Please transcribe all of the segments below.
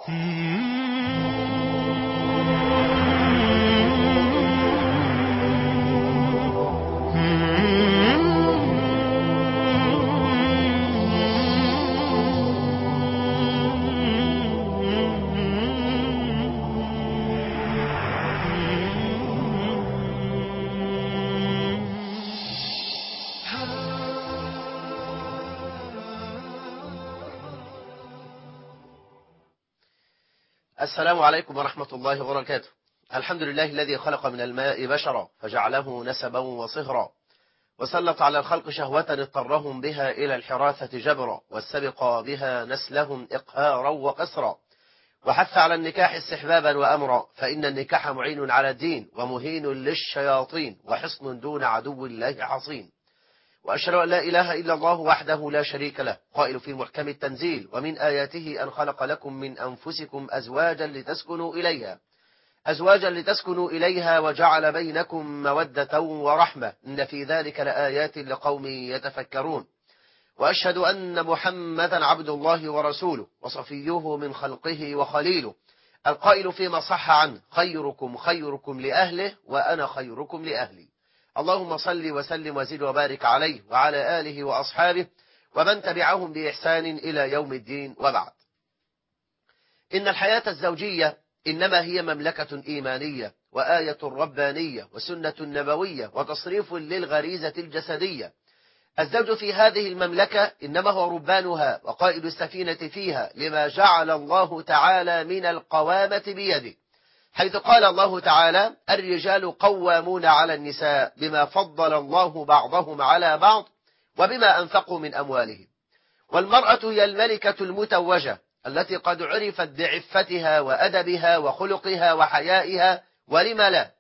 السلام عليكم ورحمة الله وبركاته الحمد لله الذي خلق من الماء بشرا فجعله نسبا وصهرا وسلط على الخلق شهوة اضطرهم بها إلى الحراثة جبرا والسبق بها نسلهم إقهارا وقسرا وحث على النكاح استحبابا وأمرا فإن النكاح معين على الدين ومهين للشياطين وحصن دون عدو الله عصين وأشهد أن لا إله إلا الله وحده لا شريك له قائل في محكم التنزيل ومن آياته أن خلق لكم من أنفسكم أزواجا لتسكنوا إليها أزواجا لتسكنوا إليها وجعل بينكم مودة ورحمة إن في ذلك لآيات لقوم يتفكرون وأشهد أن محمدا عبد الله ورسوله وصفيه من خلقه وخليله القائل فيما صح عنه خيركم خيركم لأهله وأنا خيركم لأهلي اللهم صل وسلم وزد وبارك عليه وعلى آله وأصحابه ومن تبعهم بإحسان إلى يوم الدين وبعد إن الحياة الزوجية إنما هي مملكة إيمانية وآية ربانية وسنة نبوية وتصريف للغريزة الجسدية الزوج في هذه المملكة إنما هو ربانها وقائد السفينة فيها لما جعل الله تعالى من القوامة بيده حيث قال الله تعالى الرجال قوامون على النساء بما فضل الله بعضهم على بعض وبما أنفقوا من أموالهم والمرأة هي الملكة المتوجة التي قد عرفت بعفتها وأدبها وخلقها وحيائها ولم لا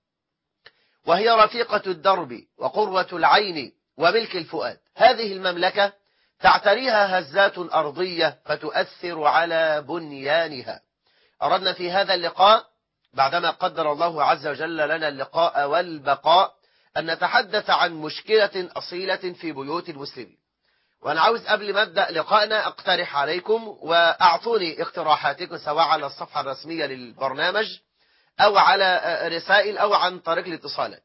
وهي رفيقة الدرب وقروة العين وملك الفؤاد هذه المملكة تعتريها هزات أرضية فتؤثر على بنيانها أردنا في هذا اللقاء بعدما قدر الله عز وجل لنا اللقاء والبقاء أن نتحدث عن مشكلة أصيلة في بيوت المسلمين وأنا عاوز قبل ما أبدأ لقاءنا أقترح عليكم وأعطوني اقتراحاتكم سواء على الصفحة الرسمية للبرنامج أو على رسائل أو عن طريق الاتصالات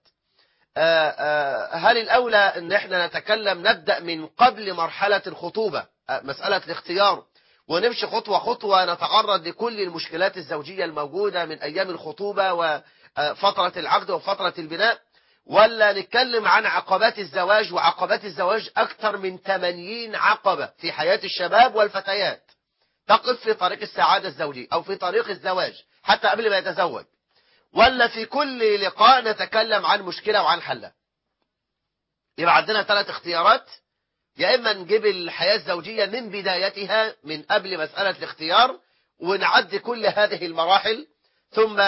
هل الأولى أن احنا نتكلم نبدأ من قبل مرحلة الخطوبة مسألة الاختيار ونمشي خطوة خطوة نتعرض لكل المشكلات الزوجية الموجودة من أيام الخطوبة وفترة العقد وفترة البناء ولا نتكلم عن عقبات الزواج وعقبات الزواج أكثر من 80 عقبة في حياة الشباب والفتيات تقف في طريق السعادة الزوجية أو في طريق الزواج حتى قبل ما يتزوج ولا في كل لقاء نتكلم عن مشكلة وعن حلها يبقى عندنا ثلاث اختيارات يا إما نجيب الحياة الزوجية من بدايتها من قبل مسألة الاختيار ونعدي كل هذه المراحل ثم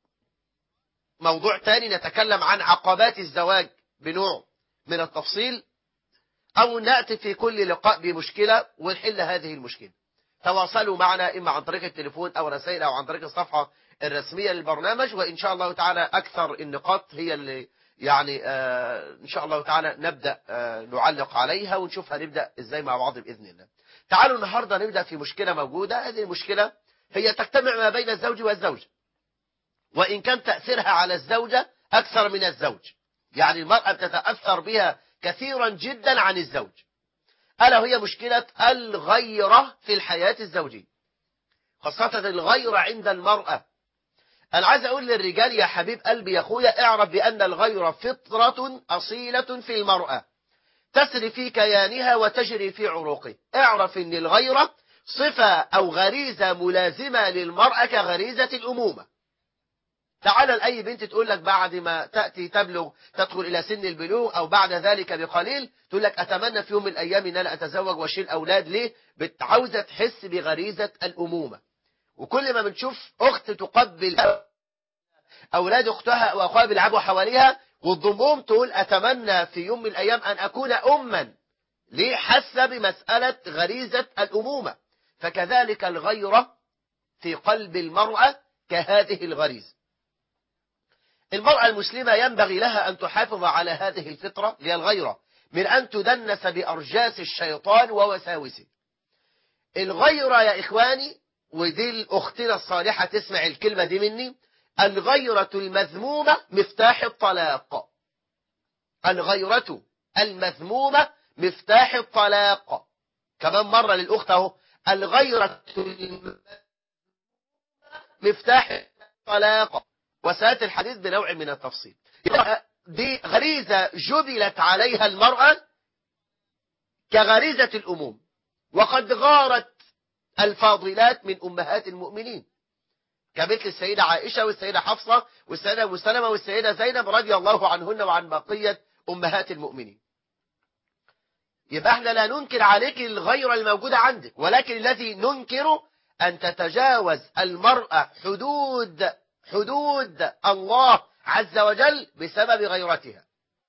موضوع تاني نتكلم عن عقبات الزواج بنوع من التفصيل أو نأتي في كل لقاء بمشكلة ونحل هذه المشكلة تواصلوا معنا إما عن طريق التليفون أو رسائل أو عن طريق الصفحة الرسمية للبرنامج وإن شاء الله تعالى أكثر النقاط هي اللي يعني آه إن شاء الله تعالى نبدأ آه نعلق عليها ونشوف هنبدأ إزاي مع بعض بإذن الله تعالوا النهاردة نبدأ في مشكلة موجودة هذه المشكلة هي تجتمع ما بين الزوج والزوجة وإن كان تأثيرها على الزوجة أكثر من الزوج يعني المرأة تتأثر بها كثيرا جدا عن الزوج ألا وهي مشكلة الغيرة في الحياة الزوجية خاصة الغيرة عند المرأة أنا عايز أقول للرجال يا حبيب قلبي يا أخويا اعرف بأن الغيرة فطرة أصيلة في المرأة تسري في كيانها وتجري في عروقه اعرف أن الغيرة صفة أو غريزة ملازمة للمرأة كغريزة الأمومة تعال لأي بنت تقول لك بعد ما تأتي تبلغ تدخل إلى سن البلوغ أو بعد ذلك بقليل تقول لك أتمنى في يوم من الأيام أن أنا أتزوج وأشيل أولاد ليه بتعوزة تحس بغريزة الأمومة وكل ما بنشوف أخت تقبل أولاد أختها وأخوها بيلعبوا حواليها والضموم تقول أتمنى في يوم من الأيام أن أكون أما ليه حاسة بمسألة غريزة الأمومة فكذلك الغيرة في قلب المرأة كهذه الغريزة المرأة المسلمة ينبغي لها أن تحافظ على هذه الفطرة هي الغيرة من أن تدنس بأرجاس الشيطان ووساوسه الغيرة يا إخواني ودي الأختنا الصالحة تسمع الكلمة دي مني الغيرة المذمومة مفتاح الطلاق الغيرة المذمومة مفتاح الطلاق كمان مرة للأخت اهو الغيرة مفتاح الطلاق وسيأتي الحديث بنوع من التفصيل دي غريزة جبلت عليها المرأة كغريزة الأموم وقد غارت الفاضلات من أمهات المؤمنين كمثل السيدة عائشة والسيدة حفصة والسيدة مسلمة والسيدة زينب رضي الله عنهن وعن بقية أمهات المؤمنين يبقى احنا لا ننكر عليك الغيرة الموجودة عندك ولكن الذي ننكر أن تتجاوز المرأة حدود حدود الله عز وجل بسبب غيرتها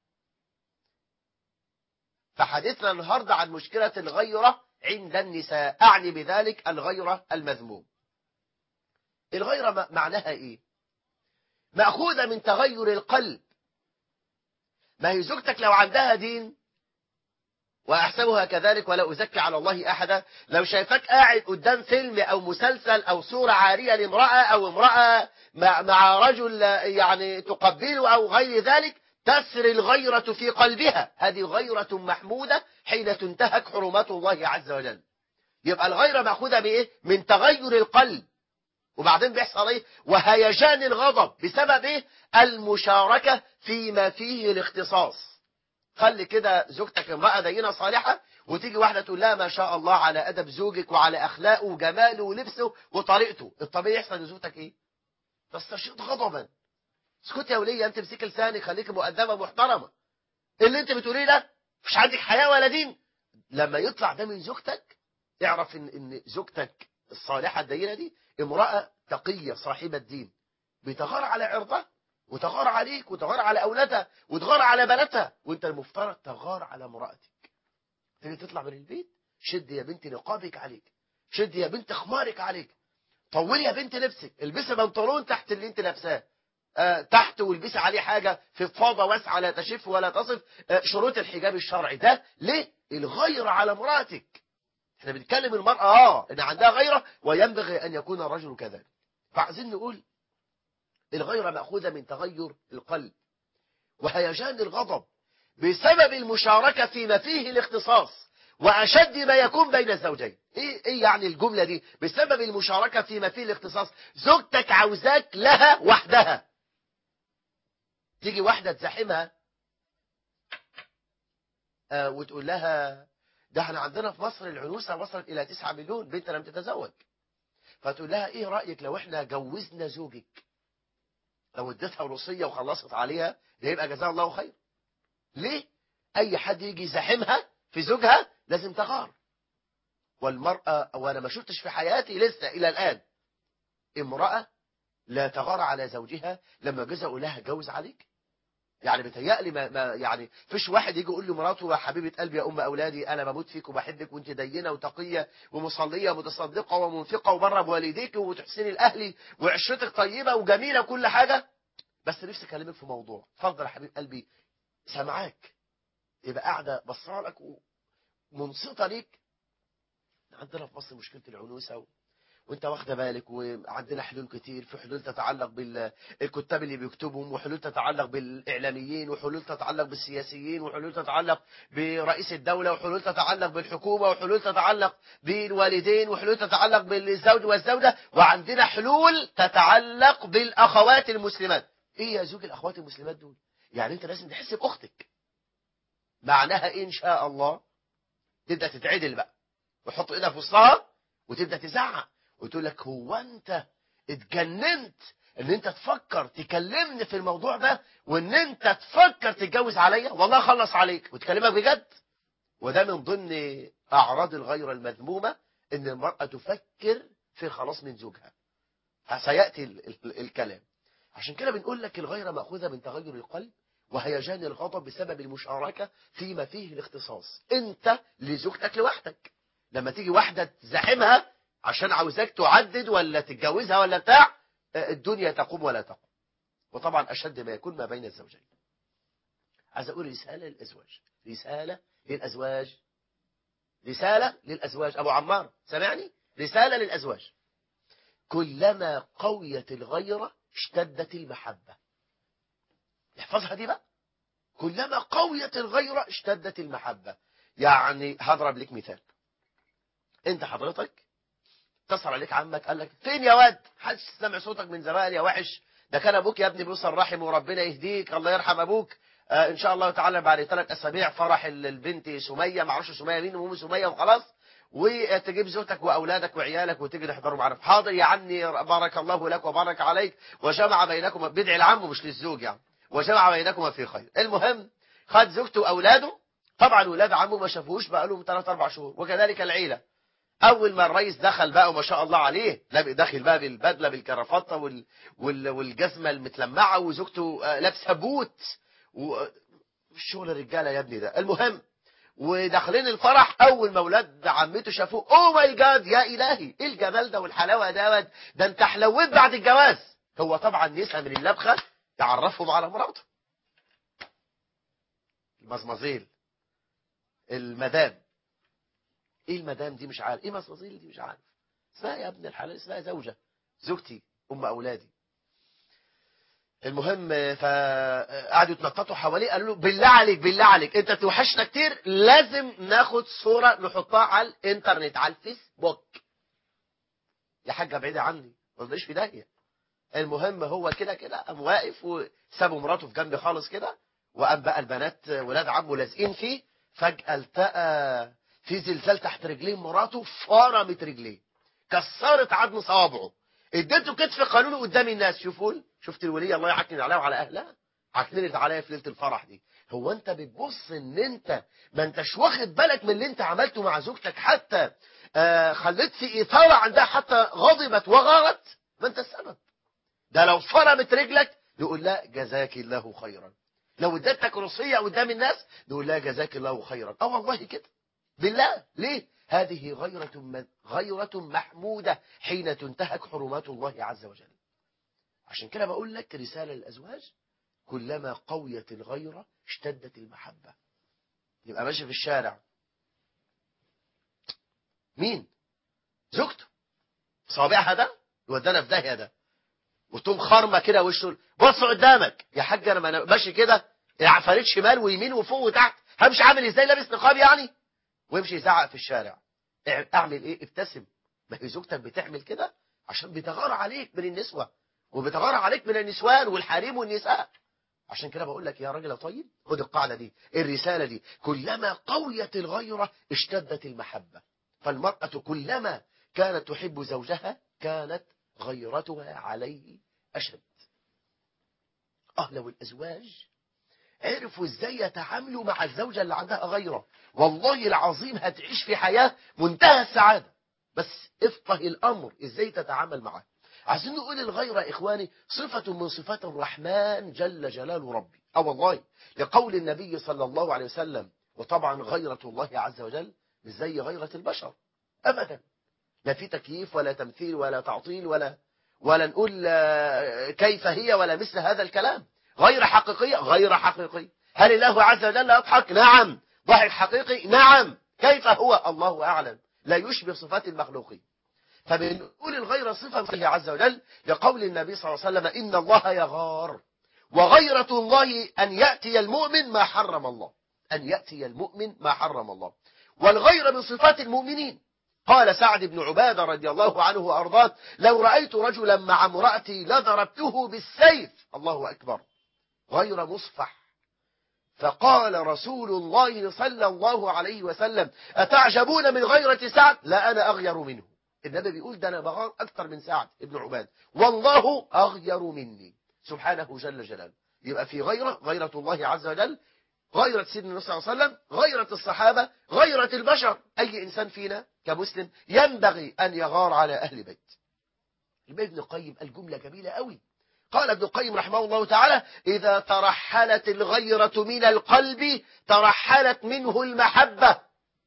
فحديثنا النهاردة عن مشكلة الغيرة عند النساء أعني بذلك الغيرة المذموم الغيرة معناها إيه مأخوذة من تغير القلب ما هي زوجتك لو عندها دين وأحسبها كذلك ولا أزكي على الله أحدا لو شايفك قاعد قدام فيلم أو مسلسل أو صورة عارية لامرأة أو امرأة مع, مع رجل يعني تقبله أو غير ذلك تسري الغيرة في قلبها هذه غيرة محمودة حين تنتهك حرمات الله عز وجل يبقى الغيرة مأخوذة بإيه؟ من تغير القلب وبعدين بيحصل ايه وهيجان الغضب بسبب ايه المشاركة فيما فيه الاختصاص خلي كده زوجتك امرأة دينة صالحة وتيجي واحدة تقول لها ما شاء الله على أدب زوجك وعلى أخلاقه وجماله ولبسه وطريقته الطبيعي يحصل لزوجتك ايه تستشيط غضبا اسكت يا ولية انت امسك لسانك خليك مؤدبة محترمة اللي انت بتقوليه ده مش عندك حياة ولا دين لما يطلع ده من زوجتك اعرف ان ان زوجتك الصالحة الدينة دي امرأة تقية صاحبة دين بتغار على عرضها وتغار عليك وتغار على أولادها وتغار على بناتها وانت المفترض تغار على امرأتك تيجي تطلع من البيت شد يا بنت نقابك عليك شد يا بنت خمارك عليك طولي يا بنت لبسك البسي بنطلون تحت اللي انت لابساه آه تحت والبسي عليه حاجة في فاضة واسعة لا تشف ولا تصف آه شروط الحجاب الشرعي ده ليه الغير على امرأتك احنا بنتكلم المرأة اه ان عندها غيرة وينبغي ان يكون الرجل كذلك فعايزين نقول الغيرة مأخوذة من تغير القلب وهيجان الغضب بسبب المشاركة فيما فيه الاختصاص وأشد ما يكون بين الزوجين إيه, إيه يعني الجملة دي بسبب المشاركة فيما فيه الاختصاص زوجتك عاوزاك لها وحدها تيجي واحدة تزاحمها آه وتقول لها ده احنا عندنا في مصر العنوسة وصلت إلى 9 مليون بنت لم تتزوج فتقول لها ايه رأيك لو احنا جوزنا زوجك لو اديتها وصية وخلصت عليها ده يبقى جزاها الله خير ليه اي حد يجي يزاحمها في زوجها لازم تغار والمرأة وانا ما شفتش في حياتي لسه الى الان امرأة لا تغار على زوجها لما جوزها يقول لها جوز عليك يعني بتهيألي ما, ما يعني فيش واحد يجي يقول لمراته يا حبيبه قلبي يا ام اولادي انا بموت فيك وبحبك وانت دينه وتقيه ومصليه ومتصدقه ومنفقه وبره بوالديك وتحسني الاهلي وعشرتك طيبه وجميله وكل حاجه بس نفسي اكلمك في موضوع اتفضل يا حبيب قلبي سامعاك يبقى قاعده بصرا لك ومنصته ليك عندنا في مصر مشكله العنوسه و... وانت واخده بالك وعندنا حلول كتير في حلول تتعلق بالكتاب اللي بيكتبهم وحلول تتعلق بالاعلاميين وحلول تتعلق بالسياسيين وحلول تتعلق برئيس الدولة وحلول تتعلق بالحكومة وحلول تتعلق بالوالدين وحلول تتعلق بالزوج والزوجة وعندنا حلول تتعلق بالاخوات المسلمات ايه يا زوج الاخوات المسلمات دول يعني انت لازم تحس باختك معناها إيه ان شاء الله تبدا تتعدل بقى وحط ايدها في وسطها وتبدا تزعق وتقول لك هو انت اتجننت ان انت تفكر تكلمني في الموضوع ده وان انت تفكر تتجوز عليا والله اخلص عليك وتكلمك بجد وده من ضمن اعراض الغيرة المذمومة ان المرأة تفكر في الخلاص من زوجها سيأتي ال ال الكلام عشان كده بنقول لك الغيرة مأخوذة من تغير القلب وهيجان الغضب بسبب المشاركة فيما فيه الاختصاص انت لزوجتك لوحدك لما تيجي واحدة تزاحمها عشان عاوزاك تعدد ولا تتجوزها ولا بتاع الدنيا تقوم ولا تقوم وطبعا أشد ما يكون ما بين الزوجين عايز أقول رسالة للأزواج رسالة للأزواج رسالة للأزواج أبو عمار سمعني رسالة للأزواج كلما قويت الغيرة اشتدت المحبة احفظها دي بقى كلما قويت الغيرة اشتدت المحبة يعني هضرب لك مثال انت حضرتك اتصل عليك عمك قال لك فين يا واد حدش سمع صوتك من زمان يا وحش ده كان ابوك يا ابني بيوصل رحم وربنا يهديك الله يرحم ابوك آه ان شاء الله تعالى بعد ثلاث اسابيع فرح البنت سميه ما اعرفش سميه مين المهم سميه وخلاص وتجيب زوجتك واولادك وعيالك وتيجي تحضروا معنا حاضر يا عمي بارك الله لك وبارك عليك وجمع بينكم بدعي العم مش للزوج يعني وجمع بينكما في خير المهم خد زوجته واولاده طبعا ولاد عمه ما شافوش بقى لهم 3 4 شهور وكذلك العيله اول ما الرئيس دخل بقى وما شاء الله عليه داخل بقى بالبدله بالكرافطه وال... وال... والجزمه المتلمعه وزوجته لابسه بوت والشغل الرجاله يا ابني ده المهم وداخلين الفرح اول ما اولاد عمته شافوه اوه ماي جاد يا الهي ايه الجمال ده والحلاوه دوت ده انت حلويت بعد الجواز هو طبعا نسى من اللبخه تعرفهم على مراته المزمزيل المدام ايه المدام دي مش عارف ايه مزمزيل دي مش عارف اسمها يا ابن الحلال اسمها زوجة زوجتي ام اولادي المهم فقعدوا يتنططوا حواليه قالوا له بالله عليك بالله عليك انت توحشنا كتير لازم ناخد صورة نحطها على الانترنت على الفيسبوك يا حاجة بعيدة عني ما تضيعش في داهية المهم هو كده كده قام واقف وسابوا مراته في جنب خالص كده وقام بقى البنات ولاد عمه لازقين فيه فجأة التقى في زلزال تحت رجلين مراته فرمت رجليه كسرت عظم صوابعه اديته كتف قانوني قدام الناس شوفوا شفت الولية الله يعكنن عليها وعلى اهلها عكننت عليها في ليله الفرح دي هو انت بتبص ان انت ما انتش واخد بالك من اللي انت عملته مع زوجتك حتى آه خليت في اثاره عندها حتى غضبت وغارت ما انت السبب ده لو فرمت رجلك نقول لا جزاك الله خيرا لو اديتك روسية قدام الناس نقول لا جزاك الله خيرا اه والله كده بالله ليه هذه غيرة من غيرة محمودة حين تنتهك حرمات الله عز وجل عشان كده بقول لك رسالة للأزواج كلما قويت الغيرة اشتدت المحبة يبقى ماشي في الشارع مين زوجته صابعها ده يودانا في داهيه ده وتقوم خرمه كده وشه بص قدامك يا حاج انا ماشي كده عفاريت شمال ويمين وفوق وتحت همشي عامل ازاي لابس نقاب يعني ويمشي يزعق في الشارع اعمل ايه ابتسم ما هي زوجتك بتعمل كده عشان بتغار عليك من النسوة وبتغار عليك من النسوان والحريم والنساء عشان كده بقول لك يا راجل يا طيب خد القاعدة دي الرسالة دي كلما قويت الغيرة اشتدت المحبة فالمرأة كلما كانت تحب زوجها كانت غيرتها عليه أشد اه لو الأزواج عرفوا ازاي يتعاملوا مع الزوجة اللي عندها غيرة والله العظيم هتعيش في حياة منتهى السعادة بس افقه الأمر ازاي تتعامل معاه عايزين نقول الغيرة إخواني صفة من صفات الرحمن جل جلال ربي أو والله لقول النبي صلى الله عليه وسلم وطبعا غيرة الله عز وجل مش زي غيرة البشر أبدا لا في تكييف ولا تمثيل ولا تعطيل ولا ولا نقول كيف هي ولا مثل هذا الكلام غير حقيقية غير حقيقية هل الله عز وجل يضحك نعم ضحك حقيقي نعم كيف هو الله أعلم لا يشبه صفات المخلوقين فبنقول الغير صفة الله عز وجل لقول النبي صلى الله عليه وسلم إن الله يغار وغيرة الله أن يأتي المؤمن ما حرم الله أن يأتي المؤمن ما حرم الله والغير من صفات المؤمنين قال سعد بن عبادة رضي الله عنه وأرضاه لو رأيت رجلا مع امرأتي لضربته بالسيف الله أكبر غير مصفح فقال رسول الله صلى الله عليه وسلم أتعجبون من غيرة سعد لا أنا أغير منه النبي بيقول ده أنا بغار أكثر من سعد ابن عباد والله أغير مني سبحانه جل جلاله يبقى في غيرة غيرة الله عز وجل غيرة سيدنا النبي صلى الله عليه وسلم غيرة الصحابة غيرة البشر أي إنسان فينا كمسلم ينبغي أن يغار على أهل بيت ابن القيم الجملة جميلة قوي قال ابن القيم رحمه الله تعالى إذا ترحلت الغيرة من القلب ترحلت منه المحبة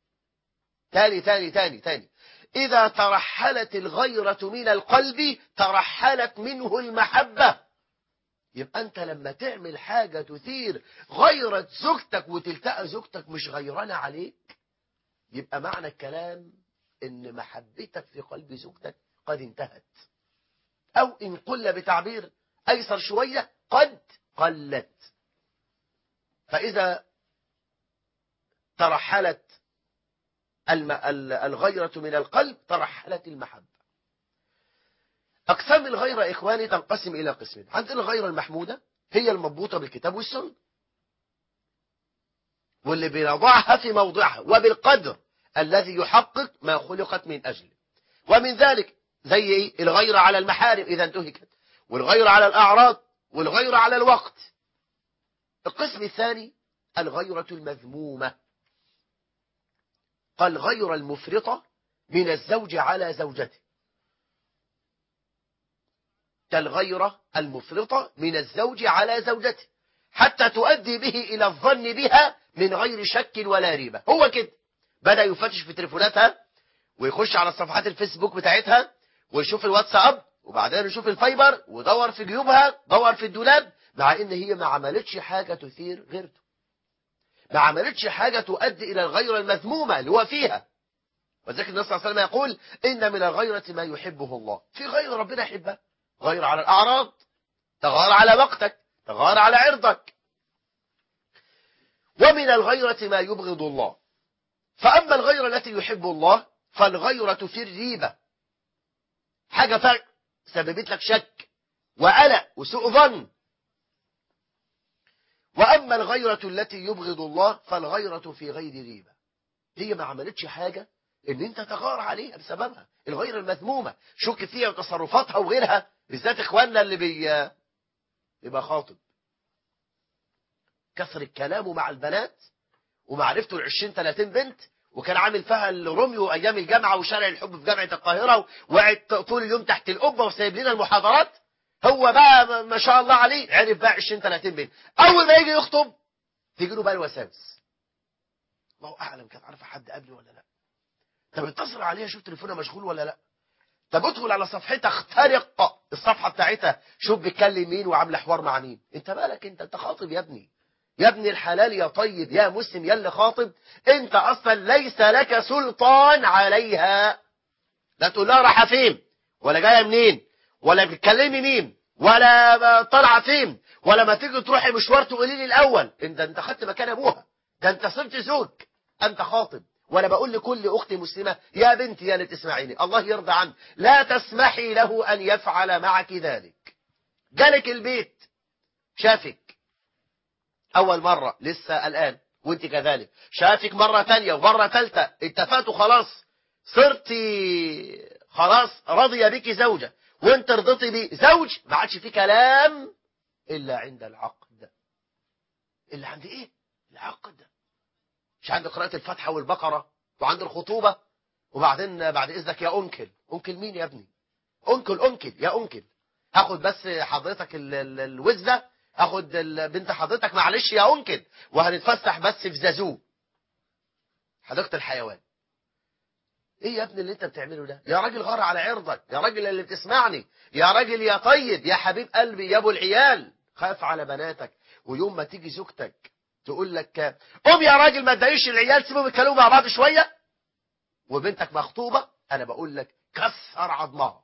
تاني تاني تاني تاني إذا ترحلت الغيرة من القلب ترحلت منه المحبة يبقى أنت لما تعمل حاجة تثير غيرة زوجتك وتلتقى زوجتك مش غيرانة عليك يبقى معنى الكلام إن محبتك في قلب زوجتك قد انتهت أو إن قل بتعبير أيسر شوية قد قلت فإذا ترحلت الغيرة من القلب ترحلت المحبة أقسام الغيرة إخواني تنقسم إلى قسمين عندنا الغيرة المحمودة هي المضبوطة بالكتاب والسنة واللي بنضعها في موضعها وبالقدر الذي يحقق ما خلقت من أجله ومن ذلك زي إيه؟ الغيرة على المحارم إذا انتهكت والغيرة على الأعراض والغيرة على الوقت القسم الثاني الغيرة المذمومة قال غير المفرطة من الزوج على زوجته كالغيرة المفرطة من الزوج على زوجته حتى تؤدي به إلى الظن بها من غير شك ولا ريبة هو كده بدأ يفتش في تليفوناتها ويخش على صفحات الفيسبوك بتاعتها ويشوف الواتساب وبعدين يشوف الفايبر ودور في جيوبها دور في الدولاب مع ان هي ما عملتش حاجة تثير غيرته ما عملتش حاجة تؤدي إلى الغيرة المذمومة اللي هو فيها وذلك النبي صلى الله عليه وسلم يقول إن من الغيرة ما يحبه الله في غير ربنا يحبها غير على الأعراض تغار على وقتك تغار على عرضك ومن الغيرة ما يبغض الله فأما الغيرة التي يحب الله فالغيرة في الريبة حاجة سببت لك شك وقلق وسوء ظن وأما الغيرة التي يبغض الله فالغيرة في غير ريبة هي ما عملتش حاجة ان انت تغار عليها بسببها الغيرة المذمومة شك فيها وتصرفاتها وغيرها بالذات اخواننا اللي بي يبقى خاطب كثر الكلام مع البنات ومعرفته ال 20 30 بنت وكان عامل فيها الروميو ايام الجامعه وشارع الحب في جامعه القاهره وقعد طول اليوم تحت القبه وسايب لنا المحاضرات هو بقى ما شاء الله عليه عرف بقى 20 30 بنت اول ما يجي يخطب تيجي له بقى الوساوس الله اعلم كانت عارفه حد قبلي ولا لا طب اتصل عليها شوف تليفونها مشغول ولا لا طب ادخل على صفحتها اخترق الصفحه بتاعتها شوف بيتكلم مين وعامله حوار مع مين انت مالك انت انت خاطب يا ابني يا ابن الحلال يا طيب يا مسلم يا اللي خاطب انت اصلا ليس لك سلطان عليها لا تقول لها رايحه فين ولا جايه منين ولا بتكلمي مين ولا طالعه فين ولا ما تيجي تروحي مشوار تقولي لي الاول انت انت خدت مكان ابوها ده انت صرت زوج انت خاطب وانا بقول لكل اخت مسلمه يا بنتي يا اللي تسمعيني الله يرضى عنك لا تسمحي له ان يفعل معك ذلك جالك البيت شافك اول مره لسه الان وانت كذلك شافك مره ثانيه ومره ثالثه اتفقتوا خلاص صرتي خلاص رضي بك زوجة وانت رضيتي بيه زوج ما عادش في كلام الا عند العقد الا عند ايه العقد مش عند قراءة الفاتحة والبقرة وعند الخطوبة وبعدين بعد اذنك يا انكل انكل مين يا ابني انكل انكل يا انكل هاخد بس حضرتك الوزة هاخد بنت حضرتك معلش يا انكل وهنتفسح بس في زازو حديقة الحيوان ايه يا ابني اللي انت بتعمله ده يا راجل غار على عرضك يا راجل اللي بتسمعني يا راجل يا طيب يا حبيب قلبي يا ابو العيال خاف على بناتك ويوم ما تيجي زوجتك تقول لك قوم يا راجل ما تضايقش العيال سيبهم يتكلموا مع بعض شويه وبنتك مخطوبه انا بقول لك كسر عظمها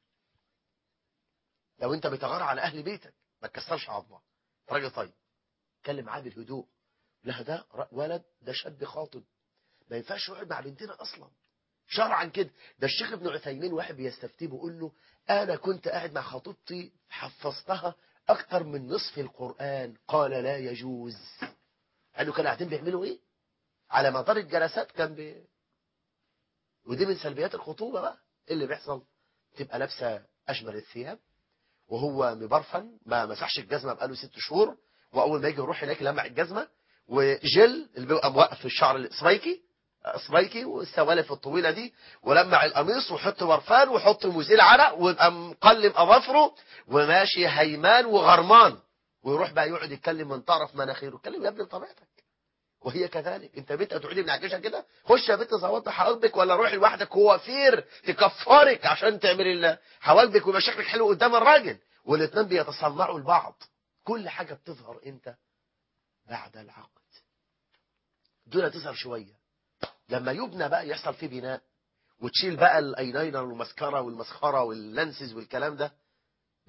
لو انت بتغار على اهل بيتك ما تكسرش عظمها راجل طيب اتكلم معاه بالهدوء لا ده ولد ده شاب خاطب ما ينفعش يقعد مع بنتنا اصلا شرعا كده ده الشيخ ابن عثيمين واحد بيستفتيه بيقول له انا كنت قاعد مع خطيبتي حفظتها اكتر من نصف القران قال لا يجوز قالوا كانوا قاعدين بيعملوا ايه على مدار الجلسات كان بي... ودي من سلبيات الخطوبه بقى إيه اللي بيحصل تبقى لابسه اشمل الثياب وهو مبرفن ما مسحش الجزمه بقاله ست شهور واول ما يجي يروح هناك يلمع الجزمه وجل اللي بيبقى موقف الشعر الاسبايكي سبايكي والسوالف الطويلة دي ولمع القميص وحط برفان وحط مزيل عرق ويبقى مقلم أظافره وماشي هيمان وغرمان ويروح بقى يقعد يتكلم من طرف مناخيره اتكلم يا ابني بطبيعتك وهي كذلك انت بنت تقعدي من عجيشة كده خش يا بنت ظبطي حواجبك ولا روحي لوحدك هو فير تكفرك عشان تعملي حواجبك ويبقى شكلك حلو قدام الراجل والاثنين بيتصنعوا لبعض كل حاجة بتظهر امتى بعد العقد دول تظهر شويه لما يبنى بقى يحصل فيه بناء وتشيل بقى الايلاينر والمسكره والمسخره واللانسز والكلام ده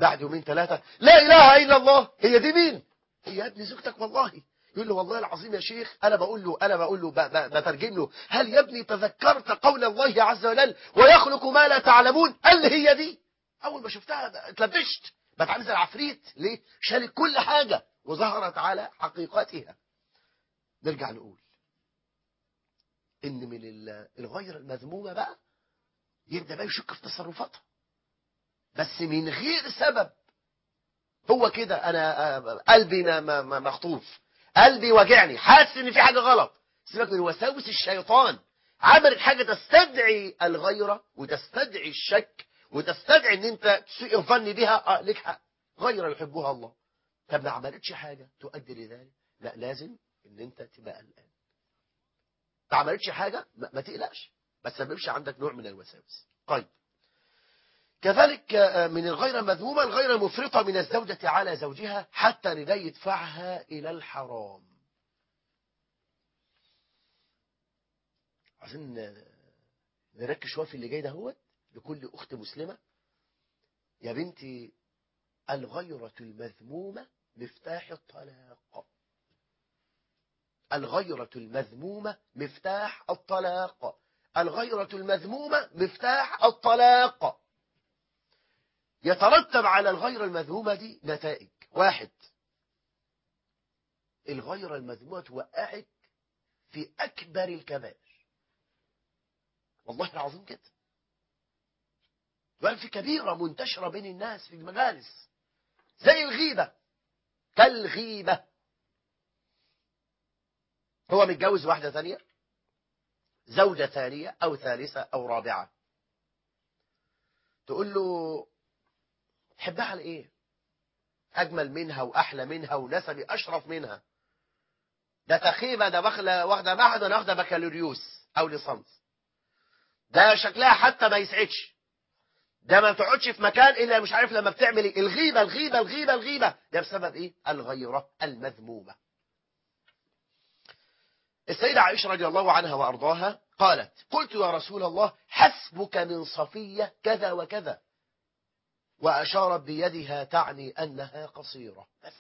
بعد يومين ثلاثة لا إله إلا الله هي دي مين هي يا ابني زوجتك والله يقول له والله العظيم يا شيخ أنا بقول له أنا بقول له ب- ب- بترجم له هل يا ابني تذكرت قول الله عز وجل ويخلق ما لا تعلمون قال لي هي دي أول ما شفتها اتلبشت بتعامل زي العفريت ليه شالت كل حاجة وظهرت على حقيقتها نرجع نقول إن من ال- الغير المذمومة بقى يبدأ بقى يشك في تصرفاتها بس من غير سبب هو كده انا آه، قلبي م- م- م- مخطوف قلبي واجعني حاسس ان في حاجه غلط سيبك من وساوس الشيطان عملت حاجه تستدعي الغيره وتستدعي الشك وتستدعي ان انت تسيء الظن بها اه لك حق غيره يحبها الله طب ما عملتش حاجه تؤدي لذلك لا لازم ان انت تبقى قلقان ما عملتش حاجه ما, ما تقلقش ما تسببش عندك نوع من الوساوس طيب كذلك آه، من الغير المذمومة الغير المفرطة من الزوجة على زوجها حتى للا يدفعها إلى الحرام عايزين آه، نركز شوية في اللي جاي ده هو لكل أخت مسلمة يا بنتي الغيرة المذمومة مفتاح الطلاق الغيرة المذمومة مفتاح الطلاق الغيرة المذمومة مفتاح الطلاق يترتب على الغيرة المذمومة دي نتائج واحد الغيرة المذمومة توقعك في أكبر الكبائر والله العظيم كده توقعك في كبيرة منتشرة بين الناس في المجالس زي الغيبة كالغيبة هو متجوز واحدة ثانية زوجة ثانية أو ثالثة أو رابعة تقول له تحبها على ايه اجمل منها واحلى منها ونسبي اشرف منها ده تخيبه ده واخده واخده معهد وانا واخده بكالوريوس او ليسانس ده شكلها حتى ما يسعدش ده ما تقعدش في مكان الا مش عارف لما بتعمل ايه الغيبه الغيبه الغيبه الغيبه ده بسبب ايه الغيره المذمومه السيدة عائشة رضي الله عنها وأرضاها قالت قلت يا رسول الله حسبك من صفية كذا وكذا وأشارت بيدها تعني أنها قصيرة بس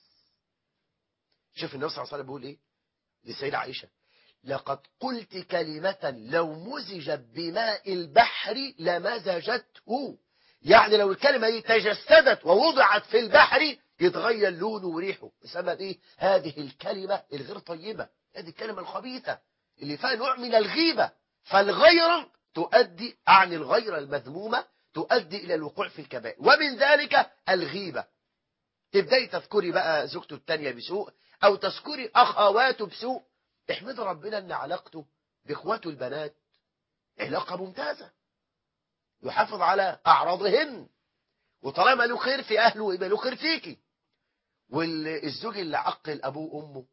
شوف النبي صلى الله عليه وسلم بيقول إيه للسيدة عائشة لقد قلت كلمة لو مزجت بماء البحر لمزجته يعني لو الكلمة دي تجسدت ووضعت في البحر يتغير لونه وريحه بسبب إيه هذه الكلمة الغير طيبة هذه الكلمة الخبيثة اللي فيها نوع من الغيبة فالغيرة تؤدي عن الغيرة المذمومة تؤدي إلى الوقوع في الكبائر ومن ذلك الغيبة تبدأي تذكري بقى زوجته التانية بسوء أو تذكري أخواته بسوء احمد ربنا أن علاقته بإخواته البنات علاقة ممتازة يحافظ على أعراضهن وطالما له خير في أهله يبقى له خير فيكي والزوج اللي عقل أبوه وأمه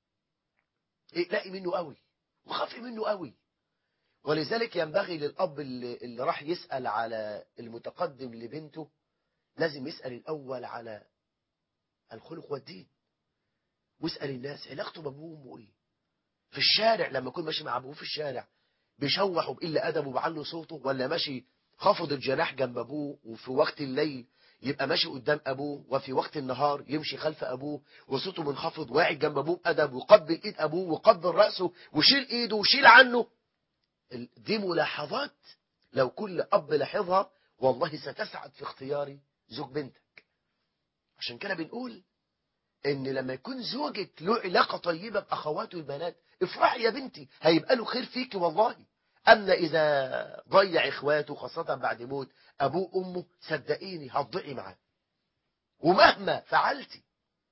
اقلقي منه قوي وخافي منه قوي ولذلك ينبغي للأب اللي, اللي راح يسأل على المتقدم لبنته لازم يسأل الأول على الخلق والدين واسأل الناس علاقته بأبوه وأمه إيه في الشارع لما يكون ماشي مع أبوه في الشارع بيشوح وبقل أدبه وبعلو صوته ولا ماشي خافض الجناح جنب أبوه وفي وقت الليل يبقى ماشي قدام أبوه وفي وقت النهار يمشي خلف أبوه وصوته منخفض واقع جنب أبوه بأدب وقبل إيد أبوه وقبل رأسه وشيل إيده وشيل عنه دي ملاحظات لو كل أب لاحظها والله ستسعد في اختيار زوج بنتك عشان كده بنقول ان لما يكون زوجك له علاقة طيبة بأخواته البنات افرحي يا بنتي هيبقى له خير فيك والله أما إذا ضيع إخواته خاصة بعد موت أبوه أمه صدقيني هتضيعي معاه ومهما فعلتي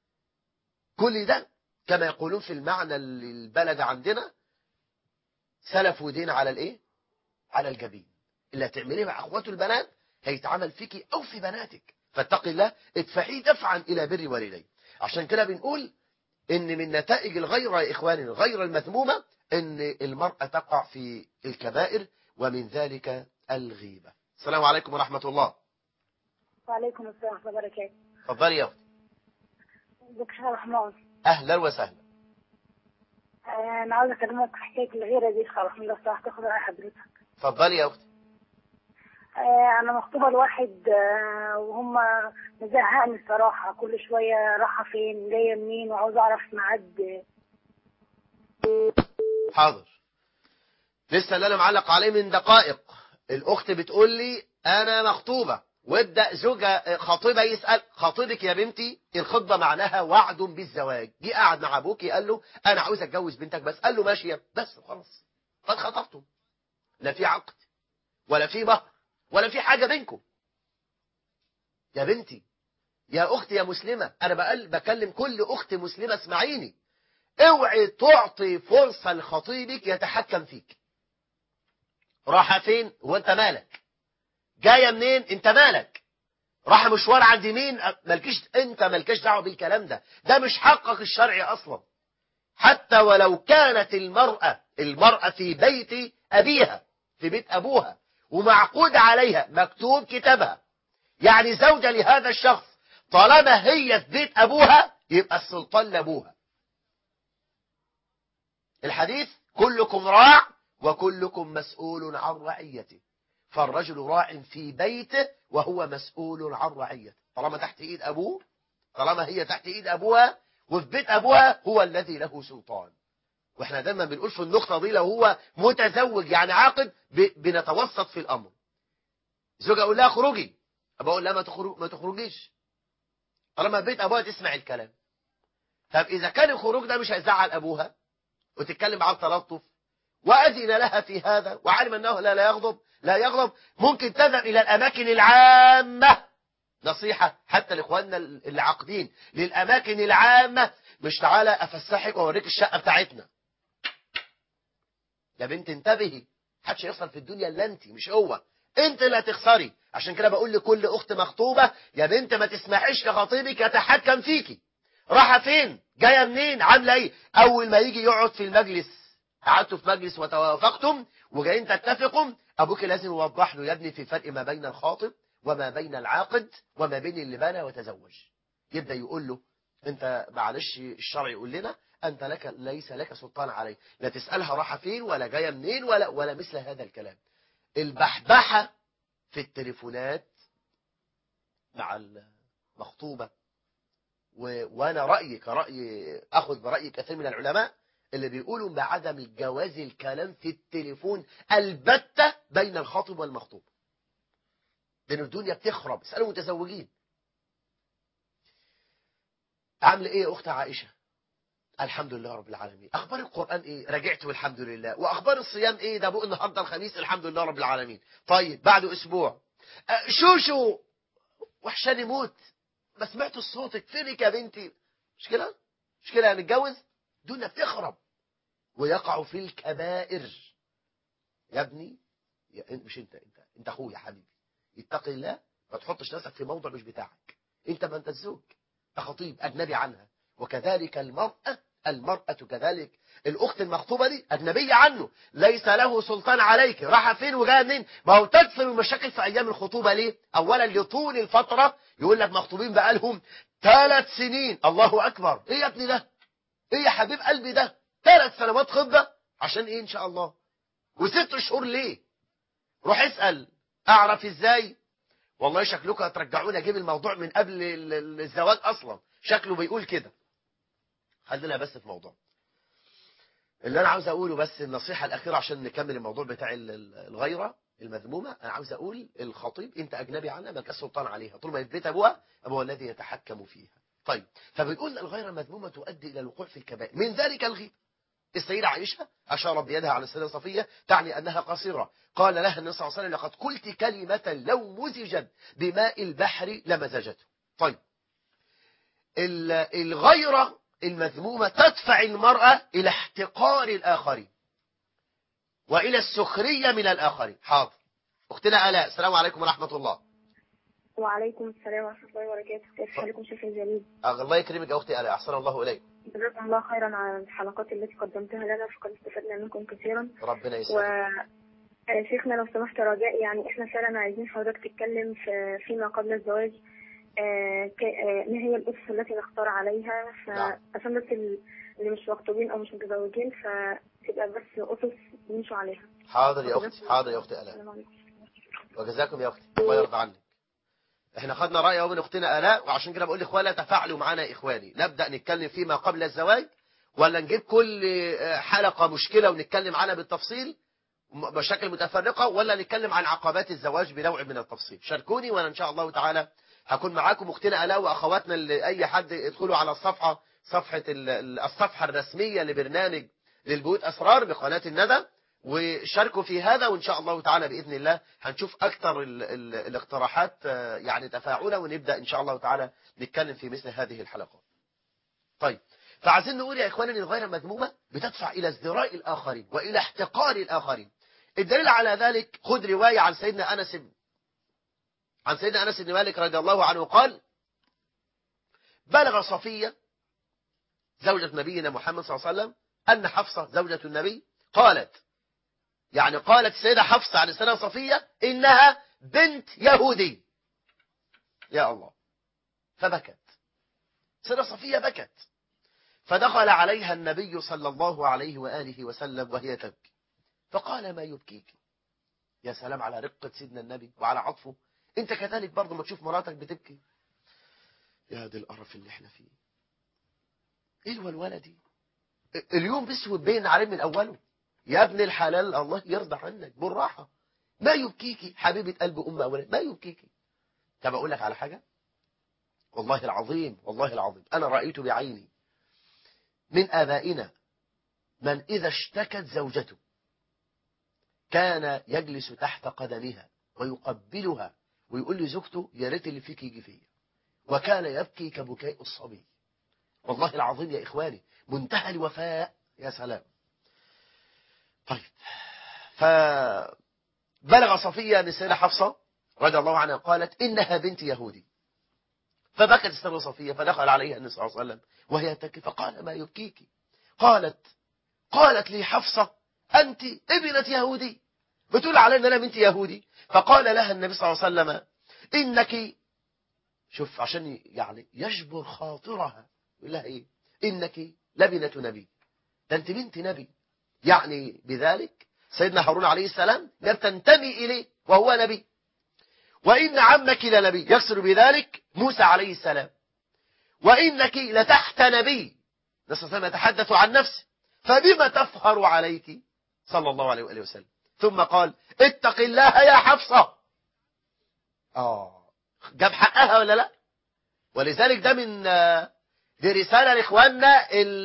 كل ده كما يقولون في المعنى اللي البلد عندنا سلف ودين على الايه على الجبين اللي هتعمليه مع اخواته البنات هيتعمل فيكي او في بناتك فاتقي الله ادفعيه دفعا الى بر والديه عشان كده بنقول ان من نتائج الغيرة يا اخواني الغيرة المذمومة ان المرأة تقع في الكبائر ومن ذلك الغيبة السلام عليكم ورحمة الله وعليكم السلام ورحمة الله وبركاته اتفضلي يا اختي دكتور رحمن اهلا وسهلا آه، أنا عاوزة أكلمك في حكاية الغيرة دي خلاص من لو سمحت تاخد رأي حضرتك اتفضلي يا اختي آه، انا مخطوبه لواحد آه، وهم مزهقني الصراحه كل شويه رايحه فين جايه منين وعاوزه اعرف ميعاد حاضر لسه اللي انا معلق عليه من دقائق الاخت بتقول لي انا مخطوبه وابدا زوجها خطيبها يسال خطيبك يا بنتي الخطبه معناها وعد بالزواج جه قعد مع ابوكي قال له انا عاوز اتجوز بنتك بس قال له ماشي يا بس خلاص قد خطبتم لا في عقد ولا في مهر ولا في حاجه بينكم يا بنتي يا اختي يا مسلمه انا بقل بكلم كل اخت مسلمه اسمعيني اوعي تعطي فرصه لخطيبك يتحكم فيك راح فين وانت مالك جايه منين انت مالك راح مشوار عند مين مالكيش انت مالكش دعوه بالكلام ده ده مش حقك الشرعي اصلا حتى ولو كانت المرأة المرأة في بيت أبيها في بيت أبوها ومعقود عليها مكتوب كتابها يعني زوجة لهذا الشخص طالما هي في بيت أبوها يبقى السلطان لأبوها الحديث كلكم راع وكلكم مسؤول عن رعيته فالرجل راع في بيته وهو مسؤول عن رعيته طالما تحت ايد ابوه طالما هي تحت ايد ابوها وفي بيت ابوها هو الذي له سلطان واحنا دايما بنقول في النقطه دي لو هو متزوج يعني عاقد ب- بنتوسط في الامر زوجها اقول لها اخرجي ابقى اقول لها ما تخرج ما تخرجيش طالما بيت ابوها تسمع الكلام طب اذا كان الخروج ده مش هيزعل ابوها وتتكلم عن تلطف وأذن لها في هذا وعلم أنه لا, لا يغضب لا يغضب ممكن تذهب إلى الأماكن العامة نصيحة حتى لإخواننا اللي عاقدين للأماكن العامة مش تعالى أفسحك وأوريك الشقة بتاعتنا يا بنت انتبهي محدش يخسر في الدنيا إلا أنت مش هو أنت اللي هتخسري عشان كده بقول لكل أخت مخطوبة يا بنت ما تسمحيش لخطيبك يتحكم فيكي راحة فين جاية منين عاملة ايه أول ما يجي يقعد في المجلس قعدتوا في مجلس وتوافقتم وجايين تتفقوا ابوك لازم يوضح له يا ابني في فرق ما بين الخاطب وما بين العاقد وما بين اللي بنى وتزوج يبدا يقول له انت معلش الشرع يقول لنا انت لك ليس لك سلطان عليه لا تسالها راحه فين ولا جايه منين ولا ولا مثل هذا الكلام البحبحه في التليفونات مع المخطوبه و... وانا رايي كراي اخذ براي كثير من العلماء اللي بيقولوا بعدم الجواز الكلام في التليفون البتة بين الخاطب والمخطوب لأن الدنيا بتخرب اسألوا متزوجين عامل ايه يا اخت عائشة الحمد لله رب العالمين اخبار القرآن ايه رجعت والحمد لله واخبار الصيام ايه ده بقى النهارده الخميس الحمد لله رب العالمين طيب بعده اسبوع أه شوشو وحشاني موت ما سمعت صوتك فينك يا بنتي مش كده مش كده هنتجوز الدنيا بتخرب ويقع في الكبائر يا ابني يا انت مش انت انت انت اخويا حبيبي اتق الله ما تحطش نفسك في موضع مش بتاعك انت ما انت الزوج خطيب اجنبي عنها وكذلك المرأة المرأة كذلك الاخت المخطوبة دي اجنبية عنه ليس له سلطان عليك راح فين وجايه منين ما هو تكثر المشاكل في ايام الخطوبة ليه اولا لطول الفترة يقول لك مخطوبين بقالهم ثلاث سنين الله اكبر ايه يا ابني ده ايه يا حبيب قلبي ده ثلاث سنوات خطبة عشان ايه ان شاء الله وست شهور ليه روح اسأل اعرف ازاي والله شكلكم هترجعوني اجيب الموضوع من قبل الزواج اصلا شكله بيقول كده خلينا بس في موضوع اللي انا عاوز اقوله بس النصيحة الاخيرة عشان نكمل الموضوع بتاع الغيرة المذمومة انا عاوز اقول الخطيب انت اجنبي عنها ما سلطان عليها طول ما في بيت ابوها ابوها الذي يتحكم فيها طيب فبنقول الغيرة المذمومة تؤدي إلى الوقوع في الكبائر من ذلك الغيبة السيدة عائشة أشارت بيدها على السيدة صفية تعني أنها قصيرة قال لها النبي صلى الله عليه وسلم لقد قلت كلمة لو مزجت بماء البحر لمزجته طيب الغيرة المذمومة تدفع المرأة إلى احتقار الآخرين وإلى السخرية من الآخرين حاضر أختنا آلاء السلام عليكم ورحمة الله وعليكم السلام ورحمة الله وبركاته كيف حالكم شيخ جليل الله يكرمك يا أختي آلاء أحسن الله إليك جزاكم الله خيرا على الحلقات التي قدمتها لنا فقد استفدنا منكم كثيرا ربنا و يسعدك شيخنا لو سمحت رجاء يعني احنا فعلا عايزين حضرتك تتكلم في فيما قبل الزواج آه، ك- آه، ما هي الأسس التي نختار عليها نعم. فعشان بس ال- اللي مش مخطوبين أو مش متزوجين فتبقى بس أسس نمشوا عليها حاضر يا أختي حاضر يا أختي آلاء السلام عليكم وجزاكم يا اختي الله يرضى عنك احنا خدنا راي اهو من اختنا الاء وعشان كده بقول لاخواننا تفاعلوا معانا اخواني نبدا نتكلم فيما قبل الزواج ولا نجيب كل حلقه مشكله ونتكلم عنها بالتفصيل م- مشاكل متفرقه ولا نتكلم عن عقبات الزواج بنوع من التفصيل شاركوني وانا ان شاء الله تعالى هكون معاكم اختنا الاء واخواتنا اللي اي حد يدخلوا على الصفحه صفحه ال- ال- الصفحه الرسميه لبرنامج للبيوت اسرار بقناه الندى وشاركوا في هذا وإن شاء الله تعالى بإذن الله هنشوف أكثر ال ال الاقتراحات آه، يعني تفاعلا ونبدأ إن شاء الله تعالى نتكلم في مثل هذه الحلقات طيب فعايزين نقول يا إخواني أن الغير المذمومة بتدفع إلى ازدراء الآخرين وإلى احتقار الآخرين الدليل على ذلك خذ رواية عن سيدنا أنس بن- عن سيدنا أنس بن مالك رضي الله عنه قال بلغ صفية زوجة نبينا محمد صلى الله عليه وسلم أن حفصة زوجة النبي قالت يعني قالت السيدة حفصة عن السيدة صفية إنها بنت يهودي يا الله فبكت السيدة صفية بكت فدخل عليها النبي صلى الله عليه وآله وسلم وهي تبكي فقال ما يبكيك يا سلام على رقة سيدنا النبي وعلى عطفه انت كذلك برضه ما تشوف مراتك بتبكي يا دي القرف اللي احنا فيه ايه الولولة دي اليوم بيسود بين عليه من اوله يا ابن الحلال الله يرضى عنك بالراحة ما يبكيكي حبيبة قلب أم أولاد ما يبكيكي طب أقول لك على حاجة والله العظيم والله العظيم أنا رأيت بعيني من آبائنا من إذا اشتكت زوجته كان يجلس تحت قدمها ويقبلها ويقول لزوجته يا ريت اللي فيك يجي فيا وكان يبكي كبكاء الصبي والله العظيم يا إخواني منتهى الوفاء يا سلام طيب فبلغ صفية لسيدة حفصة رضي الله عنها قالت إنها بنت يهودي فبكت السيدة صفية فدخل عليها النبي صلى الله عليه وسلم وهي تبكي فقال ما يبكيك قالت قالت لي حفصة أنت ابنة يهودي بتقول علي أن أنا بنت يهودي فقال لها النبي صلى الله عليه وسلم إنك شوف عشان يعني يجبر خاطرها يقول لها إيه إنك لبنة نبي ده أنت بنت نبي يعني بذلك سيدنا هارون عليه السلام لم تنتمي إليه وهو نبي وإن عمك لنبي يقصد بذلك موسى عليه السلام وإنك لتحت نبي نسأل الله يتحدث عن نفسه فبما تفخر عليك صلى الله عليه وآله وسلم ثم قال اتق الله يا حفصة آه جاب حقها ولا لا ولذلك ده من دي رسالة لإخواننا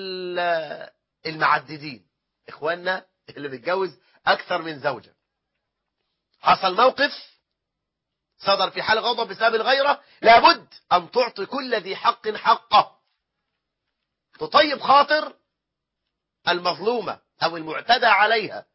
المعددين إخواننا اللي بيتجوز أكثر من زوجة حصل موقف صدر في حال غضب بسبب الغيرة لابد أن تعطي كل ذي حق حقه تطيب خاطر المظلومة أو المعتدى عليها